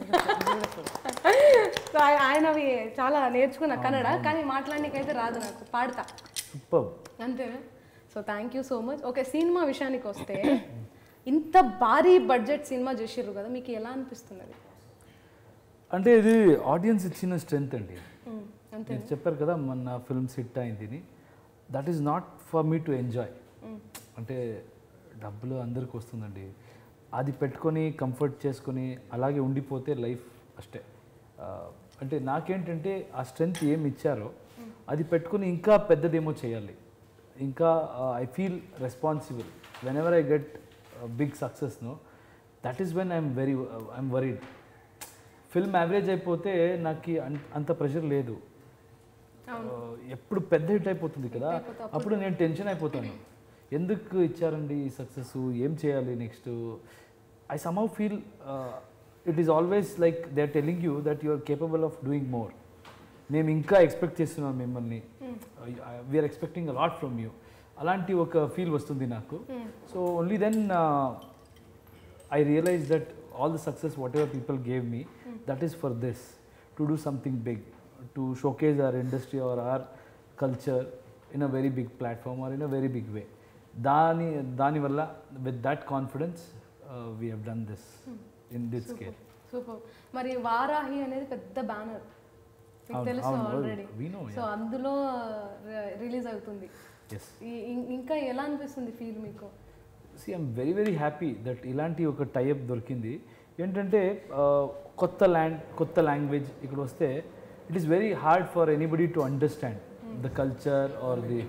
సో ఆయ- ఆయనవి చాలా నేర్చుకున్న కన్నడ కానీ మాట్లాడడానికైతే రాదు నాకు పాడతా సూపర్ అంతేనా so thank you so much okay సినిమా విషయానికి వస్తే ఇంత భారీ బడ్జెట్ సినిమా చేసిర్రు కదా మీకు ఎలా అనిపిస్తుంది అది అంటే ఇది ఆడియన్స్ ఇచ్చిన స్ట్రెంగ్త్ అండి ఉమ్, అంతే మీరు చెప్పారు కదా మన ఫిల్మ్స్ హిట్ అయింది that is not for me to enjoy అంటే డబ్బులు అందరికి వస్తుందండి అది పెట్టుకొని కంఫర్ట్ చేసుకొని అలాగే ఉండిపోతే లైఫ్ అష్టే ఆ, అంటే నాకేంటంటే ఆ స్ట్రెంగ్త్ ఏమి ఇచ్చారో అది పెట్టుకొని ఇంకా పెద్దదేమో చేయాలి ఇంకా I feel responsible whenever I get big success no that is when I'm very I'm worried film average అయిపోతే నాకు అన్- అంత ప్రెషర్ లేదు ఆ, ఎప్పుడు పెద్ద హిట్ అయిపోతుంది కదా అప్పుడు నేను టెన్షన్ అయిపోతాను ఎందుకు ఇచ్చారండి ఈ సక్సెస్ ఏం చేయాలి next I somehow feel it is always like they are telling you that you are capable of doing more మేము ఇంకా ఎక్స్పెక్ట్ చేస్తున్నాం మిమ్మల్ని we're expecting lot from you అలాంటి ఒక ఫీల్ వస్తుంది నాకు so only then I realized that all the success, whatever people gave me, that is for this to do something big, to showcase our industry or our culture in a very big platform or in a very big way దాని దానివల్ల with that confidence we have done this in this scale super మరి వారాహి అనేది పెద్ద banner మీకు అవును, తెలుసు అవును, already we know, so అందులో రిలీజ్ అవుతుంది ఎస్ ఈ- ఇం- ఇంకా ఎలా అనిపిస్తుంది ఫీల్ మీకు see I'm very very happy that ఇలాంటి ఒక టైప్ దొరికింది ఏంటంటే ఆ, కొత్త ల్యాండ్ కొత్త లాంగ్వేజ్ ఇక్కడ వస్తే it is very hard for anybody to understand the culture or the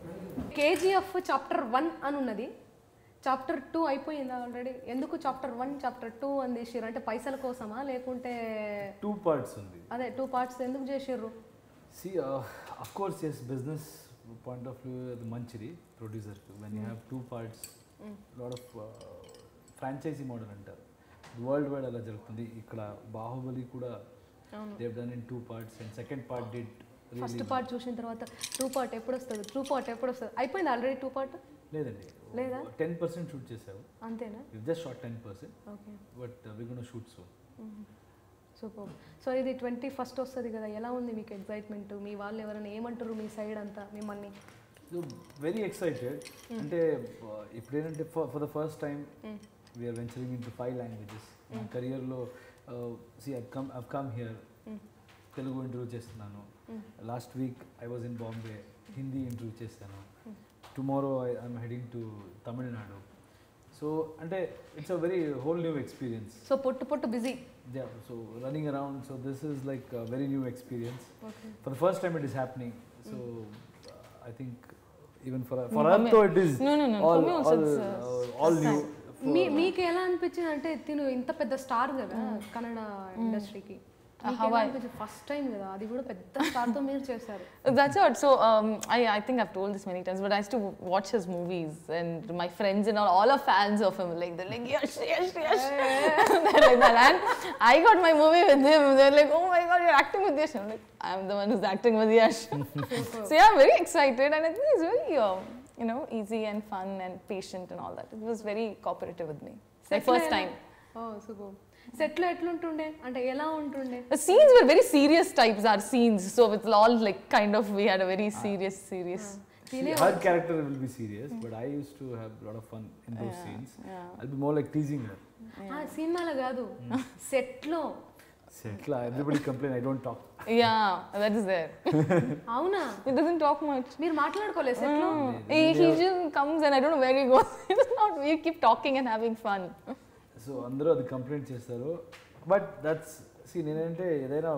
KGF chapter one అని ఉన్నది చాప్టర్ టూ అయిపోయిందా ఆల్రెడీ ఎందుకు చాప్టర్ వన్ చాప్టర్ టూ అని తీసిర్రు అంటే పైసల కోసమా లేకుంటే టూ పార్ట్స్ ఉంది అదే టూ పార్ట్స్ ఎందుకు చేసిర్రు see of course yes business point of view అది మంచిది ప్రొడ్యూసర్కి when you have two parts lot of franchise model అంటారు వరల్డ్ వైడ్ అలా జరుగుతుంది ఇక్కడ బాహుబలి కూడా అవును they've done in two parts and second part did first part చూసిన తర్వాత టూ పార్ట్ ఎప్పుడు వస్తుంది టూ పార్ట్ ఎప్పుడు వస్తుంది అయిపోయింది ఆల్రెడీ టూ పార్ట్ లేదండి లేదా? టెన్ పర్సెంట్ షూట్ చేసావు అంతేనా just short ten percent okay but we gonna shoot so super so ఇది ట్వంటీ ఫస్ట్ వస్తుంది కదా ఎలా ఉంది మీకు ఎగ్జైట్మెంట్ మీ వాళ్ళు ఎవరైనా ఏమంటారు మీ సైడ్ అంతా మిమ్మల్ని వెరీ ఎక్సైటెడ్ అంటే uh, ఇప్పుడు ఏంటంటే for the first time we're venturing into five languages నా కెరియర్లో see I come I've come here Telugu interview చేస్తున్నాను last week I was in Bombay Hindi interview చేస్తాను tomorrow I I'm heading to Tamil Nadu so అంటే it's a very whole new experience so పొట్టు పొట్టు busy Yeah, so running around, so this is like a very new experience. Okay For the first time it is happening. So uh, I think even for for For us, me- though it is No, no, no, for all me also all, it's, uh, uh, all first new. time. for- మీ మీకు ఎలా అనిపించింది అంటే తిను ఇంత పెద్ద star కదా కన్నడ ఇండస్ట్రీకి how I- ఫస్ట్ టైం కదా అది కూడా పెద్ద స్టార్ తో మీరు చేశారు That's what. So um, I, I think I've told this many times, but I used to watch his movies, and my friends and all, all are fans of him. Like they're like, yes, yes, yes. they're like that. And I got my movie with him. They're like, oh my god, you're acting with Yash. I'm like, I'm the one who's acting with Yash. so yeah, I'm very excited, and I think it's very, uh, you know, easy and fun and patient and all that. It was very cooperative with me. My Set లో first ఎలా- time. ఓ super set లో ఎట్లుంటుండే అంటే ఎలా ఉంటుండే The scenes were very serious types, our scenes. So it's all like kind of, we had a very serious, serious. See, her character will be serious, but I used to have a lot of fun in those Yeah, scenes. yeah. I'll be more like teasing her. ఆ సినిమాలో కాదు set లో Setla, everybody complain I don't talk. Yeah, that is there. అవునా He doesn't talk much. మీరు మాట్లాడుకోలేదు set లో He, he just comes and I don't know where he goes. It's not, we keep talking and having fun. So అందరూ అది complaint చేస్తారు but that's scene ఏంటంటే ఏదైనా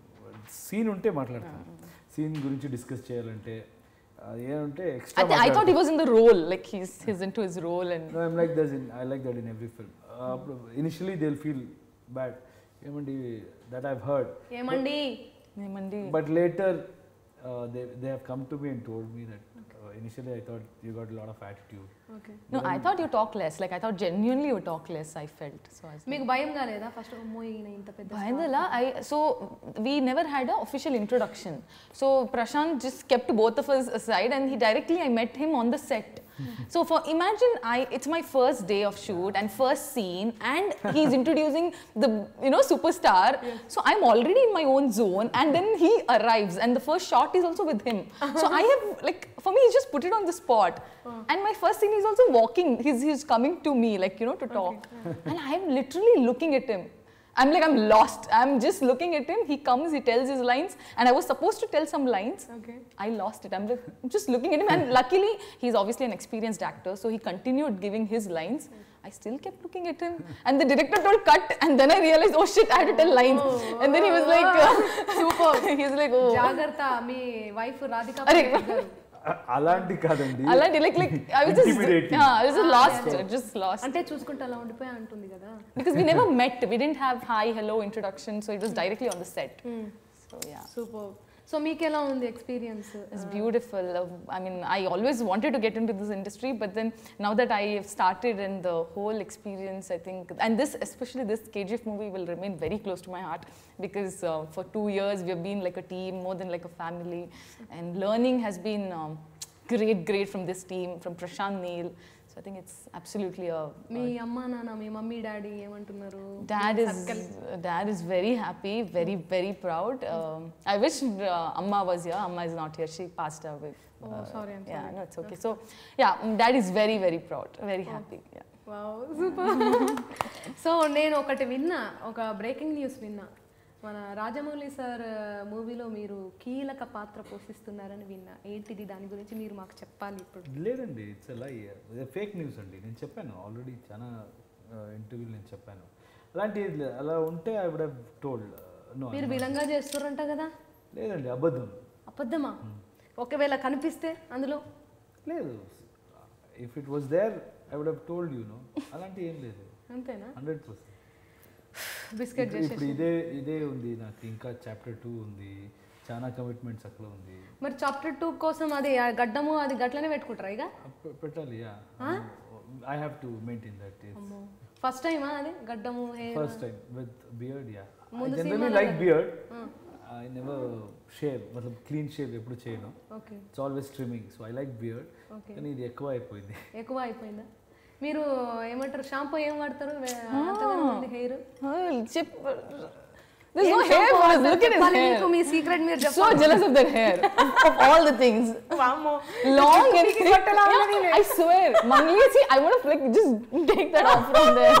scene ఉంటే మాట్లాడతాను సీన్ గురించి డిస్కస్ చేయాలంటే అది ఏమంటే I, extra th- I thought he was in the role, like he's, he's into his role and No, I'm like this in I like that in every film. Uh, initially they'll feel bad. ఏమండి that I've heard. ఏమండి Mandi. But later uh, they they have come to me and told me that uh, initially I thought you got a lot of attitude. Okay No, I thought you talk less. Like I thought genuinely you talk less. I felt so. I was మీకు భయం కాలేదా first అమ్మో ఈయన ఇంత పెద్ద Bhayandala, I so we never had an official introduction. So Prashant just kept both of us aside, and he directly I met him on the set. so for imagine I it's my first day of shoot and first scene, and he's introducing the you know superstar. So I'm already in my own zone, and then he arrives, and the first shot is also with him. So I have like for me, he just put it on the spot. And my first scene is also walking. He's he's coming to me like you know to talk, and I'm literally looking at him. I'm like, I'm lost. I'm just looking at him. He comes, he tells his lines, and I was supposed to tell some lines. Okay I lost it. I'm like, I'm just looking at him, and luckily, he's obviously an experienced actor, so he continued giving his lines. I still kept looking at him, and the director told cut, and then I realized, oh shit, I had to tell lines. and then he was like, super. he's like, oh. జాగ్రత్త మీ wife Radhika అరే. గారు. అలాంటి కాదండి I like, like, like, I was just, Intimidating. yeah, I was just lost, just lost. అంటే చూసుకుంటే అలా ఉండిపోయా అంటుంది కదా Because we never met. We didn't have hi, hello introduction, so it was directly on the set. So yeah. Super so మీకు ఎలా ఉంది experience It's beautiful. Uh, I mean, I always wanted to get into this industry, but then now that I have started and the whole experience, I think, and this, especially this KGF movie, will remain very close to my heart because uh, for two years we have been like a team, more than like a family, and learning has been um, great, great from this team, from Prashant Neil. So I think it's absolutely a. మీ అమ్మ నాన్న మీ mummy daddy ఏమంటున్నారు Dad మీ is circle? dad is very happy, very very proud. Um, I wish uh, Amma was here. Amma is not here. She passed away Oh, sorry, I'm Yeah, no, it's okay. So, yeah, mm, dad is very, very proud, very happy. Yeah. Wow super so నేను ఒకటి విన్నా ఒక breaking news విన్నా మన Rajamouli sir మూవీలో మీరు కీలక పాత్ర పోషిస్తున్నారని విన్నా ఏంటిది దాని గురించి మీరు మాకు చెప్పాలి ఇప్పుడు లేదండి ఇట్స్ లై ఫేక్ న్యూస్ అండి నేను చెప్పాను ఆల్రెడీ చాలా ఇంటర్వ్యూలు నేను చెప్పాను అలాంటి అలా ఉంటే I would have told no మీరు విలంగా చేస్తారంట కదా లేదండి అబద్ధం అబద్ధమా ఒకవేళ కనిపిస్తే అందులో లేదు if it was there I would have told you no అలాంటి ఏం లేదు అంతేనా హండ్రెడ్ పర్సెంట్ బిస్కెట్ ఇప్పుడు చేసేసి ఇదే ఇదే ఉంది నాకు ఇంకా చాప్టర్ టూ ఉంది చాలా కమిట్మెంట్స్ అక్కడ ఉంది మరి చాప్టర్ టూ కోసం అది ఆ గడ్డము అది గట్లనే పెట్టుకుంటారా ఇక అప్ప- పెట్టాలి yeah I have to maintain that first టైమా అది గడ్డము hair? First time with beard yeah ముందు జనరలీ సినిమాలో లైక్ కదా. బియర్డ్ ఆ, ఐ నెవర్ షేవ్ మతలబ్ క్లీన్ షేవ్ ఎప్పుడు చేయను okay it's always trimming so I like beard okay కానీ ఇది ఎక్కువ అయిపోయింది ఎక్కువ అయిపోయిందా మీరు ఏమంటారు షాంపూ ఏం వాడతారు అంతగానో ఉంది hair Oh, chip. There's no hair for us. Look at his hair. మీ సీక్రెట్ మీరు So చెప్పాలి jealous of that hair, of, of all the things. వామ్మో. Long and పిరికి thick. కొట్టలా ఉన్నది Yeah, I swear. Mangli, see, I want to like just take that off from there.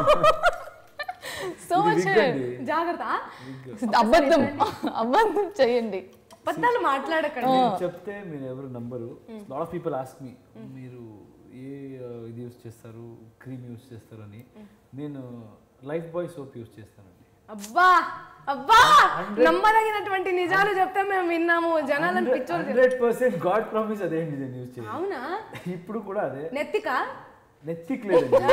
so ఇది much wig hair. అండి జాగ్రత్త అబద్ధం అబద్ధం చేయండి అబద్ధాలు మాట్లాడకండి నేను చెప్తే మీరు ఎవరు number lot of people ask me మీరు ఏ uh, ఇది యూస్ చేస్తారు క్రీమ్ యూస్ చేస్తారు అని నేను లైఫ్ బాయ్ సోప్ యూస్ చేస్తానండి అబ్బా అబ్బా నమ్మదగినటువంటి నిజాలు చెప్తే మేము విన్నాము జనాలను పిచ్చోళ్ళు చెప్తారు. హండ్రెడ్ పర్సెంట్ గాడ్ ప్రామిస్ అదే అండి నేను యూస్ చేయాలి అవునా ఇప్పుడు కూడా అదే నెత్తిక నెత్తికి లేదండి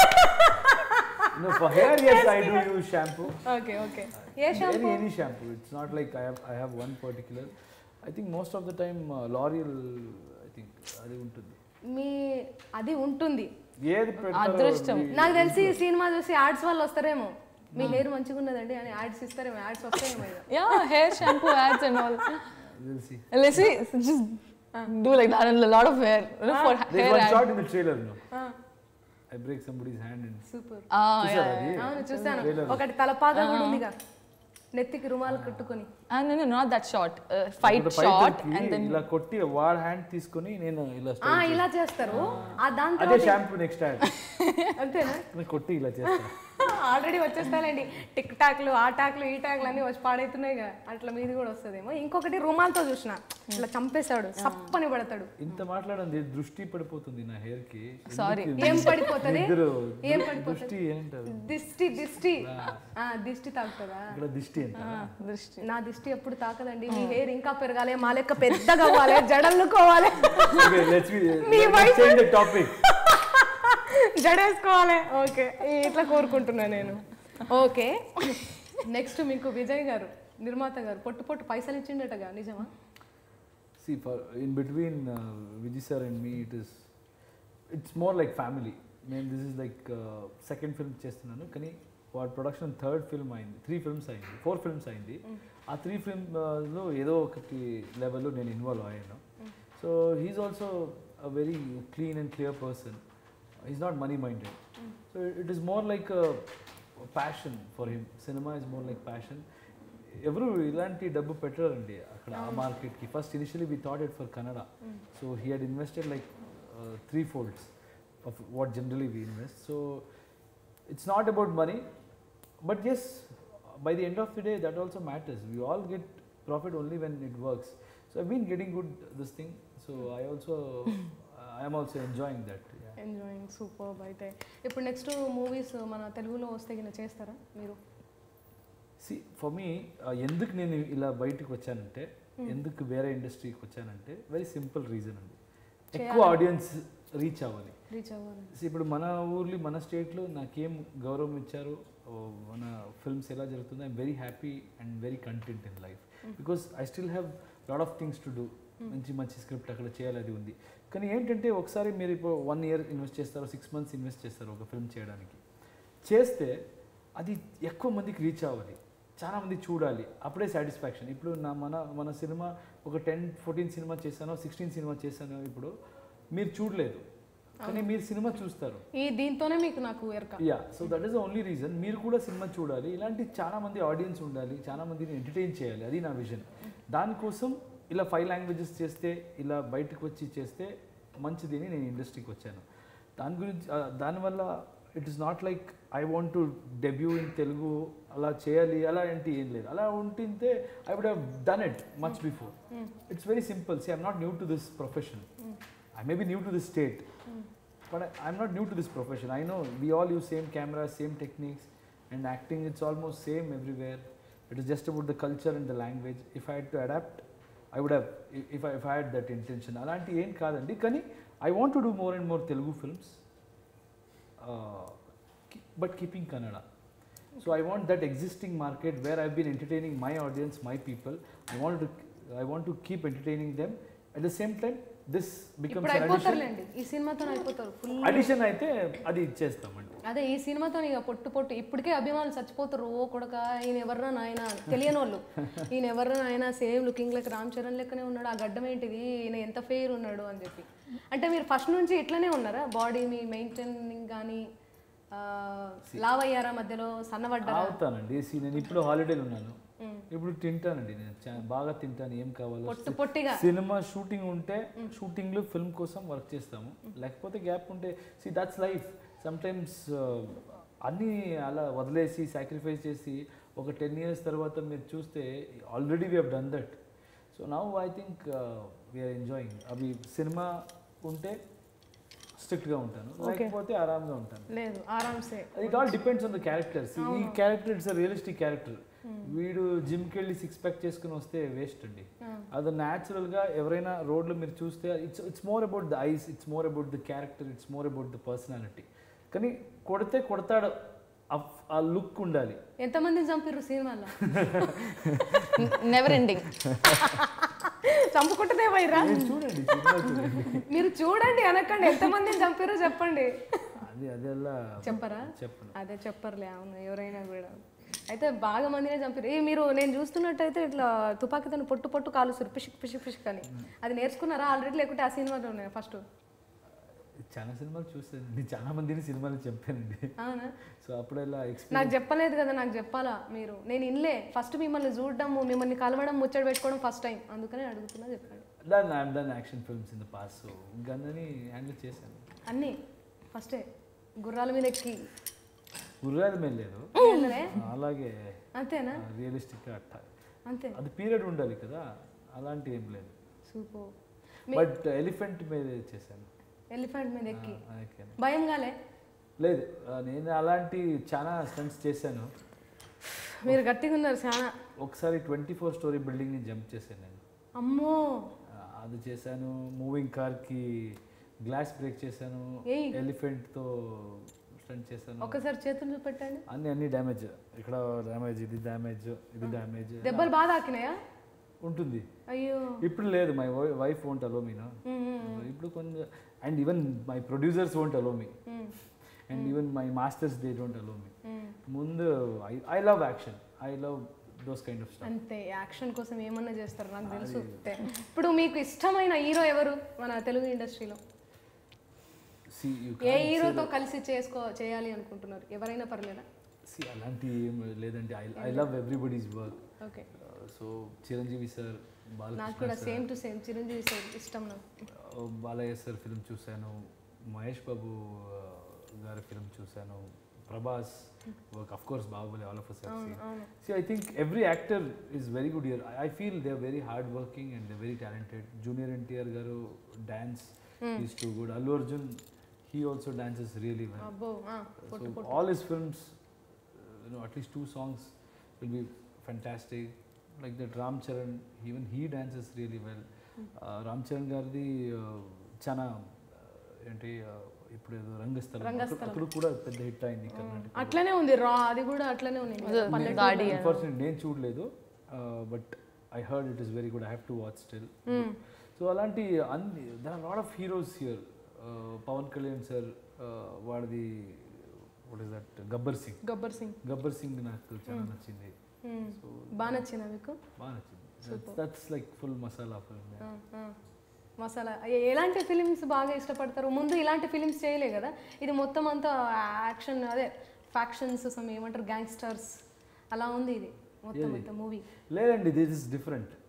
no for hair yes i do use shampoo okay okay ఏ shampoo any any shampoo it's not like i have i have one particular i think most of the time uh, l'oreal i think అది ఉంటుంది మీ అది ఉంటుంది ఏది పెడతారో అదృష్టం. మీ- నాకు తెలిసి ఈ సినిమా చూసి యాడ్స్ వాళ్ళు వస్తారేమో మీ హెయిర్ మంచిగా ఉన్నదండి అని యాడ్స్ ఇస్తారేమో యాడ్స్ వస్తాయేమో ఇక. Yeah, hair shampoo ads and all. we'll see Let's see, just do like that and a lot of hair you know, for there's hair one ad. shot in the trailer no ఆ, i break somebody's hand and super Ah, చూసారా yeah. అది? అవును చూసాను Trailer. ఒకటి తలపాగా కూడా ఉందిగా నెత్తికి రుమాలు కట్టుకొని Ah, no, no, not that short. Uh, fight ఒక shot fighter కి and then. ఇలా కొట్టి వాడ్ హ్యాండ్ తీసుకొని నేను ఇలా ఆ style ఇలా చేస్తారు ఆ దాని అదే తర్వాత షాంపూ నెక్స్ట్ హ్యాండ్ అంతేనా కొట్టి ఇలా చేస్తా ఆల్రెడీ వచ్చేస్తాయండి టిక్ టాక్లు ఆ టాక్లు ఈ టాక్లు అన్ని వచ్చి పాడైతున్నాయి అట్లా మీది కూడా వస్తుందేమో ఇంకొకటి రుమాల్తో చూసిన ఇట్లా చంపేశాడు సప్పని పడతాడు ఇంత మాట్లాడండి దృష్టి పడిపోతుంది నా హెయిర్ కి Sorry. ఎందుకు ఏం పడిపోతుంది నిద్ర ఏం దృ- పడిపోతుంది దృష్టి ఏంటారు దిష్టి దిష్టి ఆ దిష్టి తాకుతుందా ఇక్కడ దిష్టి ఎంత దృష్టి. నా దిష్టి ఎప్పుడు తాకదండి మీ హెయిర్ ఇంకా పెరగాలి మా లెక్క పెద్దగా అవ్వాలి జడల్లుకోవాలి ఓకే లెట్స్ మీ wife- చేంజ్ ద టాపిక్ జడేసుకోవాలి ఓకే ఇట్లా కోరుకుంటున్నా నేను ఓకే నెక్స్ట్ మీకు విజయ్ గారు నిర్మాత గారు పొట్టు పొట్టు పైసలు ఇచ్చిండటగా నిజమా See, for in between uh, Vijay sir and me, it is it's more like family. నేను this is like second film చేస్తున్నాను కానీ వాడు ప్రొడక్షన్ థర్డ్ ఫిల్మ్ అయింది త్రీ ఫిల్మ్స్ అయింది ఫోర్ ఫిల్మ్స్ అయింది ఆ త్రీ ఫిల్మ్లో ఏదో ఒకటి లెవెల్లో నేను ఇన్వాల్వ్ అయ్యాను so he's also a very clean and clear person is not money minded so it is more like passion for him సినిమా ఇస్ మోర్ లైక్ ప్యాషన్ ఎవరు ఇలాంటి డబ్బు పెట్టారండి అక్కడ ఆ మార్కెట్కి first initially we thought it for Kannada so he had invested like three folds of what generally we invest so it's not about money but yes by the end of the day that also matters we all get profit only when it works so I been getting good this thing so I also I'm also enjoying that enjoying super అయితే ఇప్పుడు next movies మన తెలుగులో వస్తే గిన చేస్తారా మీరు C for me ఎందుకు నేను ఇలా బయటకు వచ్చానంటే ఎందుకు వేరే ఇండస్ట్రీకి వచ్చానంటే వెరీ సింపుల్ రీజన్ అండి ఎక్కువ ఆడియన్స్ రీచ్ అవ్వాలి రీచ్ అవ్వాలి See, ఇప్పుడు మన ఊర్లో మన స్టేట్లో నాకేం గౌరవం ఇచ్చారు ఓ, మన ఫిల్మ్స్ ఎలా జరుగుతుందో I'm very happy and very content in life because I still have lot of things to do మంచి మంచి స్క్రిప్ట్ అక్కడ చేయాలి అది ఉంది కానీ ఏంటంటే ఒకసారి మీరు ఇప్పుడు వన్ ఇయర్ ఇన్వెస్ట్ చేస్తారు సిక్స్ మంత్స్ ఇన్వెస్ట్ చేస్తారు ఒక ఫిల్మ్ చేయడానికి చేస్తే అది ఎక్కువ మందికి రీచ్ అవ్వాలి చాలా మంది చూడాలి అప్పుడే సాటిస్ఫాక్షన్ ఇప్పుడు నా మన మన సినిమా ఒక టెన్ ఫోర్టీన్ సినిమా చేశానో సిక్స్టీన్ సినిమా చేశానో ఇప్పుడు మీరు చూడలేదు కానీ మీరు సినిమా చూస్తారు ఈ దీంతోనే మీకు నాకు ఎరక yeah so that is the only reason మీరు కూడా సినిమా చూడాలి ఇలాంటి చాలా మంది ఆడియన్స్ ఉండాలి చాలా మందిని ఎంటర్టైన్ చేయాలి అది నా విజన్ దానికోసం ఇలా ఫైవ్ లాంగ్వేజెస్ చేస్తే ఇలా బయటకు వచ్చి చేస్తే మంచిది అని నేను ఇండస్ట్రీకి వచ్చాను దాని గురించి ఆ, దానివల్ల it is not like I want to debut in Telugu అలా చేయాలి అలా ఏంటి ఏం లేదు అలా ఉంటుంటే I would have done it much before it's very simple see I'm not new to this profession I may be new to this state but I, I'm not new to this profession. I know we all use same cameras, same techniques, and acting it's almost same everywhere. It is just about the culture and the language. If I had to adapt, I would have. i- If I, if I had that intention, అలాంటి ఏం కాదండి కానీ I want to do more and more Telugu films but keeping Kannada so I want that existing market where I been entertaining my audience my people I want to I want to keep entertaining them at the same time this ఇప్పుడు becomes addition అయిపోతారులేండి ఈ సినిమాతో అయిపోతారు full addition అయితే అది ఇచ్చేస్తామండి అదే ఈ సినిమాతో ఇక పొట్టు పొట్టు ఇప్పటికే అభిమానులు చచ్చిపోతారు ఓ కొడక ఈయన ఎవర్రా నాయన తెలియని వాళ్ళు ఈయన ఎవర్రా నాయన సేమ్ లుకింగ్ లెక్క రామ్ చరణ్ లెక్కనే ఉన్నాడు ఆ గడ్డం ఏంటిది ఈయన ఎంత ఫెయిర్ ఉన్నాడు అని చెప్పి అంటే మీరు ఫస్ట్ నుంచి ఇట్లనే ఉన్నారా బాడీ మీ మెయింటైనింగ్ కానీ లావ్ అయ్యారా మధ్యలో సన్నబడ్డారా అవుతానండి See, నేను ఇప్పుడు హాలిడేలు ఉన్నాను ఇప్పుడు తింటానండి నేను చా- బాగా తింటాను ఏం కావాలో పొట్టు పొట్టిగా సినిమా షూటింగ్ ఉంటే షూటింగ్లో ఫిల్మ్ కోసం వర్క్ చేస్తాము లేకపోతే గ్యాప్ ఉంటే see that's life sometimes అన్నీ అలా వదిలేసి సాక్రిఫైస్ చేసి ఒక టెన్ ఇయర్స్ తర్వాత మీరు చూస్తే already we have done that so now I think we're enjoying అవి సినిమా ఉంటే స్ట్రిక్ట్గా ఉంటాను లేకపోతే ఆరామ్గా ఉంటాను లేదు ఆరామ్సే it all depends on the characters ఈ character it's a realistic character వీడు జిమ్కి వెళ్ళి సిక్స్ ప్యాక్ చేసుకుని వస్తే వేస్ట్ అండి అది న్యాచురల్గా ఎవరైనా రోడ్లో మీరు చూస్తే it's it's more about the eyes it's more about the character it's more about the personality కానీ కొడితే కొడతాడు ఆ- ఆ లుక్ ఉండాలి ఎంతమందిని చంపిర్రు సినిమాలో నెవర్ ఎండింగ్ చంపుకుంటూనే పోయిరా మీరు చూడండి సినిమా చూడండి మీరు చూడండి అనకండి ఎంతమందిని చంపారో చెప్పండి అది అదెలా చెప్పరా చెప్పను అదే చెప్పర్లే అవును ఎవరైనా కూడా అయితే బాగా మందినే చంపారు ఏ మీరు నేను చూస్తున్నట్టయితే ఇట్లా తుపాకీతో పొట్టు పొట్టు కాలుస్తారు పిషిక్ పిషిక్ పిషిక్ అని అది నేర్చుకున్నారా ఆల్రెడీ లేకుంటే ఆ సినిమాలోనే ఫస్ట్ చాలా సినిమాలు చూసాను నేను చాలా మందిని సినిమాలు చెప్పానండి అవునా సో అప్పుడెలా ఎక్స్పీరియన్స్ నాకు చెప్పలేదు కదా నాకు చెప్పాలా మీరు నేను ఇన్లే ఫస్ట్ మిమ్మల్ని చూడడము మిమ్మల్ని కలవడం ముచ్చట పెట్టుకోవడం ఫస్ట్ టైం అందుకనే అడుగుతున్నా చెప్పాడు done I'm done action films in the past so గన్నని హ్యాండిల్ చేశాను అన్నీ ఫస్టే గుర్రాల మీద ఎక్కి గుర్రాది మీద లేదు వెళ్ళలే? అలాగే అంతేనా రియలిస్టిక్గా అట్ట అంతే అది పీరియడ్ ఉండాలి కదా అలాంటి ఏం లేదు సూపర్ బట్ ఎలిఫెంట్ మీద చేశాను ఎలిఫెంట్ మీద ఎక్కి ఆ, ఎక్కాను. భయం కాలే లేదు ఆ, నేను అలాంటి చాలా స్టంట్స్ చేశాను మీరు గట్టిగా ఉన్నారు చాలా ఒకసారి ట్వంటీ ఫోర్ స్టోరీ బిల్డింగ్ని జంప్ చేశాను నేను అమ్మో ఆ, అది చేశాను మూవింగ్ కార్కి గ్లాస్ బ్రేక్ చేశాను ఏయ్. ఎలిఫెంట్తో స్టంట్ చేశాను ఒక్కసారి చేతులు చూపెట్టండి అన్ని అన్ని డ్యామేజ్ ఇక్కడ డ్యామేజ్ ఇది డ్యామేజ్ ఇది డ్యామేజ్ దెబ్బలు బాగా తాకినాయా ఉంటుంది అయ్యో ఇప్పుడు లేదు my wife won't allow me ఇప్పుడు కొంచెం and even my producers won't allow me hmm. And even my masters they don't allow me hmm. ముందు I I love action I love those kind of stuff అంతే action కోసం ఏమన్నా చేస్తారు నాకు తెలుసు అంతే. ఇప్పుడు మీకు ఇష్టమైన హీరో ఎవరు మన తెలుగు ఇండస్ట్రీలో సి యూ ఏ హీరోతో కలిసి చేసుకో చేయాలి అనుకుంటున్నారు ఎవరైనా పర్లేదా సి అలాంటి ఏం లేదండి I I love everybody's work okay so Chiranjeevi sir నాకు బాలకృష్ణ కూడా sir same to same Chiranjeevi sir ఇష్టం నాకు బాలయ్య సార్ ఫిల్మ్ చూశాను మహేష్ బాబు ఆ, గారి ఫిల్మ్ చూశాను Prabhas work of course Baahubali all of us అవును అవును See, I think every actor is very good here. I, I feel they're very hardworking and they're very talented. Junior NTR Garu dance is too good. Allu Arjun, he also dances really well. అబ్బో ఆ, పొట్టు so పొట్టు all his films, uh, you know, at least two songs will be fantastic. Like that Ram Charan, even he dances really well. Uh, Ram Charan గారిది uh, చాలా uh, ఏంటి uh, ఇప్పుడు ఏదో రంగస్థలం రంగస్థలం. అక్కడ అక్కడ కూడా పెద్ద హిట్ అయింది కర్ణాటక అట్లనే ఉంది రా అది కూడా అట్లనే ఉంది పల్లెటూరు. Guardian. అన్ఫార్చునేట్ నేను చూడలేదు but I heard it is very good I have to watch still hmm. So అలాంటి అన్ని there are lot of heroes here Pawan Kalyan sir వాడిది what is that Gabbar Singh Gabbar Singh Gabbar Singh నాకు చాలా నచ్చింది మ్మ్. సో బాగా నచ్చిందా మీకు బాగా నచ్చింది that's like full masala film ఆ, ఆ. మసాలా ఎ- ఎలాంటి ఫిలిమ్స్ బాగా ఇష్టపడతారు ముందు ఇలాంటి ఫిలిమ్స్ చేయలే కదా ఇది మొత్తం అంతా యాక్షన్ అదే ఫ్యాక్షన్స్ సమ్ ఏమంటారు గ్యాంగ్స్టర్స్ అలా ఉంది ఇది మొత్తం ఏది? మొత్తం మూవీ లేదండి దిస్ ఇస్ డిఫరెంట్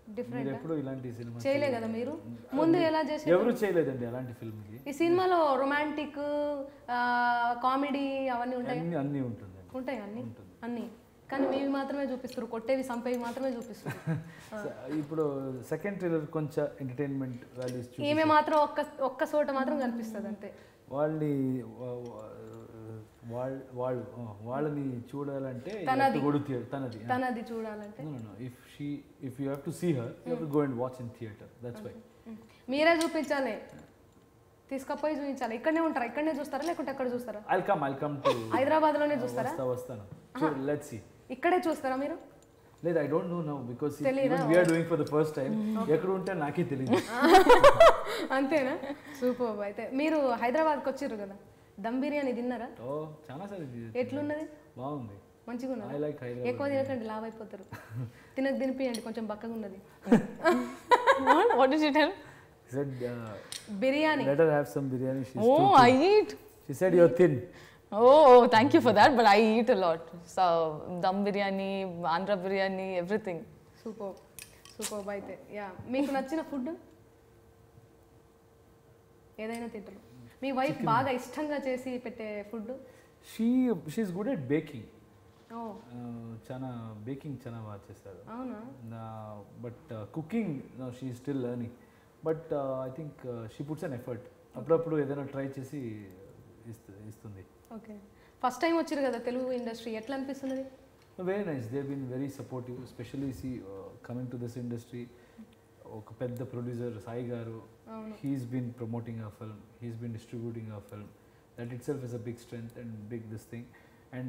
మీరు డిఫరెంట్ ఎప్పుడు ఇలాంటి సినిమా చేయలే కదా మీరు ముందు ఎలా చేసే ఎవరు చేయలేదండి అలాంటి ఫిల్మ్కి ఈ సినిమాలో రొమాంటిక్ కామెడీ అవన్నీ ఉంటాయి అన్ని అన్నీ ఉంటుందండి ఉంటాయి అన్ని అన్ని కానీ మీవి మాత్రమే చూపిస్తారు కొట్టేవి సంపేవి మాత్రమే చూపిస్తారు స- ఇప్పుడు సెకండ్ ట్రైలర్ కొంచెం ఎంటర్టైన్మెంట్ వాల్యూస్ చూ ఈమె మాత్రం ఒక్క ఒక్క చోట మాత్రం కనిపిస్తుంది అంతే వాళ్ళని వా- వా- వాళ్ళ వాళ్ళు ఆ, వాళ్ళని చూడాలంటే తనది. గొడు థియేటర్ తనది తనది చూడాలంటే if she if you have to see her you have to go and watch in theatre that's why um. మీరే చూపించాలి తీసుకపోయి చూపించాలి ఇక్కడనే ఉంటారా ఇక్కడనే చూస్తారా లేకుంటే ఎక్కడ చూస్తారా I'll come I'll come to Hyderabad లోనే చూస్తారా వస్తా వస్తాను సో లెట్స్ సీ ఇక్కడే చూస్తారా మీరు లేదు I don't know now because తెలీదా? We're doing for the first time ఎక్కడ ఉంటే నాకే తెలియదు అంతేనా సూపర్ అయితే మీరు హైదరాబాద్కి వచ్చిర్రు కదా దమ్ బిర్యానీ తిన్నారా ఓ చాలా సార్లు ఎట్లున్నది బాగుంది మంచిగా ఉన్నదా ఐ లైక్ హైదరాబాద్ ఎక్కువ తినకండి లావ్ అయిపోతారు తినక తినిపియండి కొంచెం బక్కగా ఉన్నది what? What did you tell? said uh, biryani let her have some biryani she's Oh, too I thin. eat. she said you're thin Oh, thank you for that. But I eat a lot. So, dum biryani, andhra biryani, everything. Super super అయితే yeah మీకు నచ్చిన food ఏదైనా తింటారు మీ wife బాగా ఇష్టంగా చేసి పెట్టే food she she's good at baking ఓ uh, చాలా బేకింగ్ చాలా బాగా చేస్తారు అవునా but cooking she still learning but I think she puts an effort అప్పుడప్పుడు ఏదైనా ట్రై చేసి ఇస్తు- ఇస్తుంది ఓకే ఫస్ట్ టైం వచ్చారు కదా తెలుగు ఇండస్ట్రీ ఎట్లా అనిపిస్తున్నది very nice they been very supportive especially see coming to this industry ఒక పెద్ద ప్రొడ్యూసర్ సాయి గారు అవును he's been promoting a film he's been distributing a film that itself is a big strength and big this thing and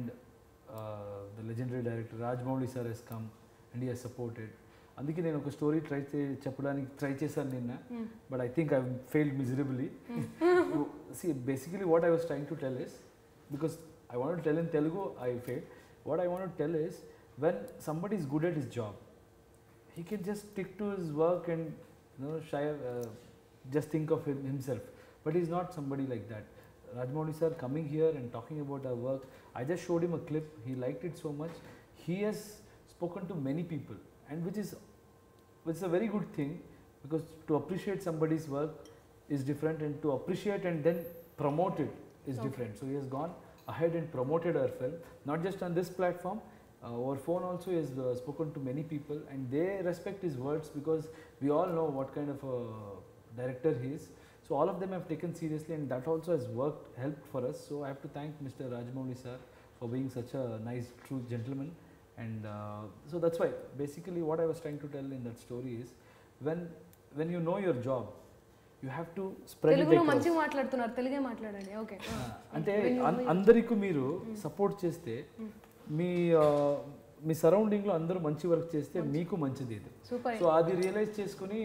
the legendary director Rajamouli sir he's come and he he's supported అందుకే నేను ఒక story try చే చెప్పడానికి try చేశాను నిన్న but I think I failed miserably see basically what I was trying to tell is because I want tell in Telugu I fail what I want tell is when somebody is good at his job he can just stick to his work and you know shy uh, just think of him, himself but he's not somebody like that rajmouli sir coming here and talking about our work i just showed him a clip he liked it so much he has spoken to many people and which is which is a very good thing because to appreciate somebody's work is different and to appreciate and then promote it is Okay. different so he has gone ahead and promoted our film not just on this platform uh, over phone also he has uh, spoken to many people and they respect his words because we all know what kind of a director he is so all of them have taken seriously and that also has worked helped for us so i have to thank mr rajmouli sir for being such a nice true gentleman and uh, so that's why basically what i was trying to tell in that story is when when you know your job you have to spread it తెలుగులో across. మంచిగా మాట్లాడుతున్నారు తెలుగే మాట్లాడండి okay ఆ, అంటే అన్- అందరికీ మీరు support చేస్తే మీ ఆ, మీ సరౌండింగ్లో అందరూ మంచి వర్క్ చేస్తే మీకు మంచిది ఇది సూపర్ సో అది రియలైజ్ చేసుకుని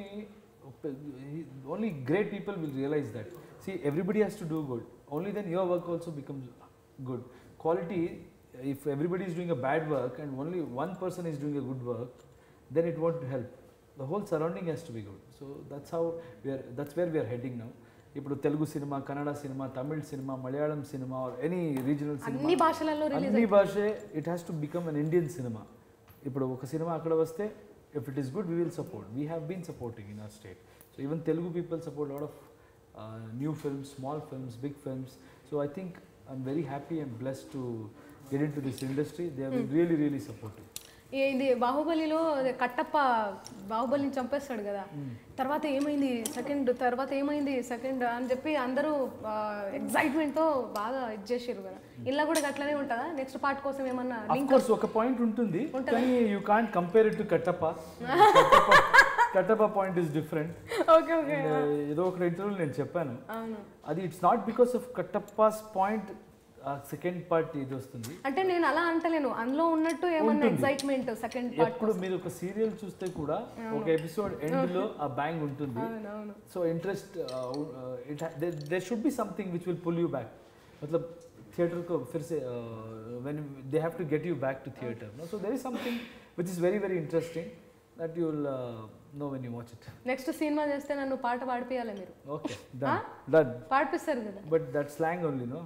only great people will realise that see everybody has to do good only then your work also becomes good quality if everybody is doing a bad work and only one person is doing a good work then it won't help the whole surrounding has to be good so that's how we're that's where we're heading now ఇప్పుడు Telugu cinema Kannada cinema Tamil cinema Malayalam cinema or any regional cinema అన్ని భాషలలో release అన్ని భాషే it has to become an Indian cinema ఇప్పుడు ఒక cinema అక్కడ వస్తే if it is good we will support we have been supporting in our state so even Telugu people support lot of new films small films big films so I think I'm very happy and bless to get into this industry they are really really supportive ఇది బాహుబలిలో అదే కట్టప్ప బాహుబలిని చంపేస్తాడు కదా తర్వాత ఏమైంది second తర్వాత ఏమైంది second అని చెప్పి అందరూ ఎక్సైట్మెంట్ తో బాగా ఇది చేసారు కదా ఇలా కూడా అట్లనే ఉంటుందా నెక్స్ట్ పార్ట్ కోసం ఏమన్నా అఫ్ లింక్ కోర్స్ ఒక పాయింట్ ఉంటుంది కానీ you can't compare it to Kattappa Kattappa point is different okay okay ఏదో ఒక ఇంటర్వ్యూలో నేను చెప్పాను అవును అది it's not because of Kattappa's point second part ఇది వస్తుంది అంటే నేను అలా అంటలేను అందులో ఉన్నట్టు ఏమన్నా ఉంటుంది. ఎక్సైట్మెంట్ సెకండ్ పార్ట్ ఎప్పుడు మీరు ఒక సీరియల్ చూస్తే కూడా ఒక ఎపిసోడ్ ఎండ్ లో ఆ బ్యాంగ్ ఉంటుంది అవునవును so interest it they should be something which will pull you back मतलब थिएटर को फिर से when they have to get you back to theatre no so there is something which is very very interesting that you will know when you watch it next cinema చేస్తే నన్ను పాట పాడిపియాలి మీరు okay done done పాడిపిస్తారు కదా but that slang only no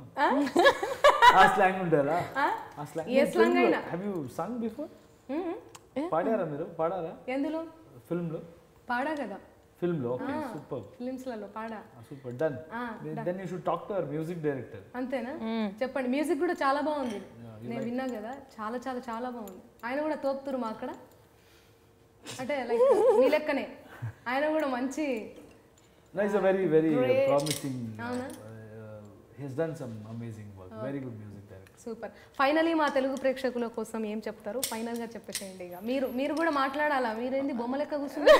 ఆ slang ఉండాలా ఆ? ఆ స్లాంగ్ ఏ slang అయినా. Have you sung before hmm. పాడారా మీరు పాడారా ఎందులో ఫిల్మ్లో పాడా కదా ఫిల్మ్లో ఓకే సూపర్ ఫిలిమ్స్లలో పాడా సూపర్ డన్ ఆ, then you should talk to our music director అంతేనా చెప్పండి మ్యూజిక్ కూడా చాలా బాగుంది నేను విన్నా కదా చాలా చాలా చాలా బాగుంది ఆయన కూడా తోపుతురు మా అక్కడ అంటే లైక్ మీ లెక్కనే ఆయన కూడా మంచి No, he's a very, very uh, Great. promising. Uh, అవునా? uh, he's done some amazing work. Very good music director. Super finally మా తెలుగు ప్రేక్షకుల కోసం ఏం చెప్తారు ఫైనల్ గా చెప్పేసేయండి ఇక మీరు మీరు కూడా మాట్లాడాలా మీరేంది బొమ్మ లెక్క కూర్చున్నారు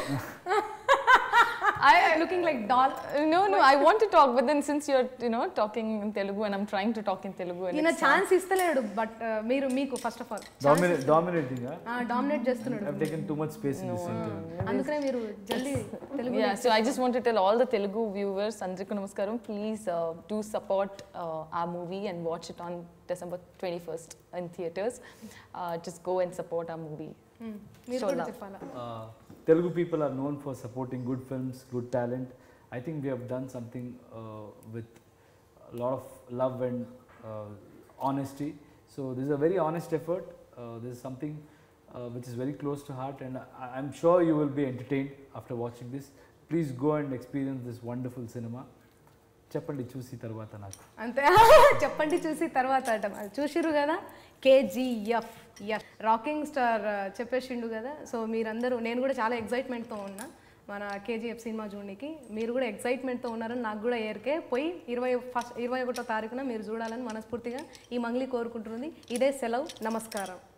I looking like doll no no I want to talk, but then since you're you know talking in Telugu and I'm trying to talk in Telugu and ఈయన ఛాన్స్ ఇస్తలేడు బట్ మీరు మీకు first of all Domina- dominating, huh? Dominate చేస్తున్నాడు I've taken too much space in this interview. అందుకనే మీరు జల్దీ Telugu Yeah, so I just want to tell all the Telugu viewers, Andriku Namaskaram, please uh, do support uh, our movie and watch it on December 21st in theaters. Uh, just go and support our movie. మ్మ్. మీరు Show కూడా love. చెప్పాలా Uh, Telugu people are known for supporting good films, good talent. I think we have done something uh, with a lot of love and uh, honesty. So this is a very honest effort. Uh, this is something uh, which is very close to heart, and I, I'm sure you will be entertained after watching this. Please go and experience this wonderful cinema. చెప్పండి చూసి తర్వాత నాకు అంతే చెప్పండి చూసి తర్వాత అట అది చూసిరు కదా కేజీఎఫ్ ఎఫ్ రాకింగ్ స్టార్ చెప్పేసిండు కదా సో మీరందరూ నేను కూడా చాలా ఎగ్జైట్మెంట్తో ఉన్నా మన కేజీఎఫ్ సినిమా చూడడానికి మీరు కూడా ఎగ్జైట్మెంట్తో ఉన్నారని నాకు కూడా ఏరికే పోయి ఇరవై ఫస్ట్ ఇరవై ఒకటో తారీఖున మీరు చూడాలని మనస్ఫూర్తిగా ఈ మంగ్లీ కోరుకుంటున్నది ఇదే సెలవు నమస్కారం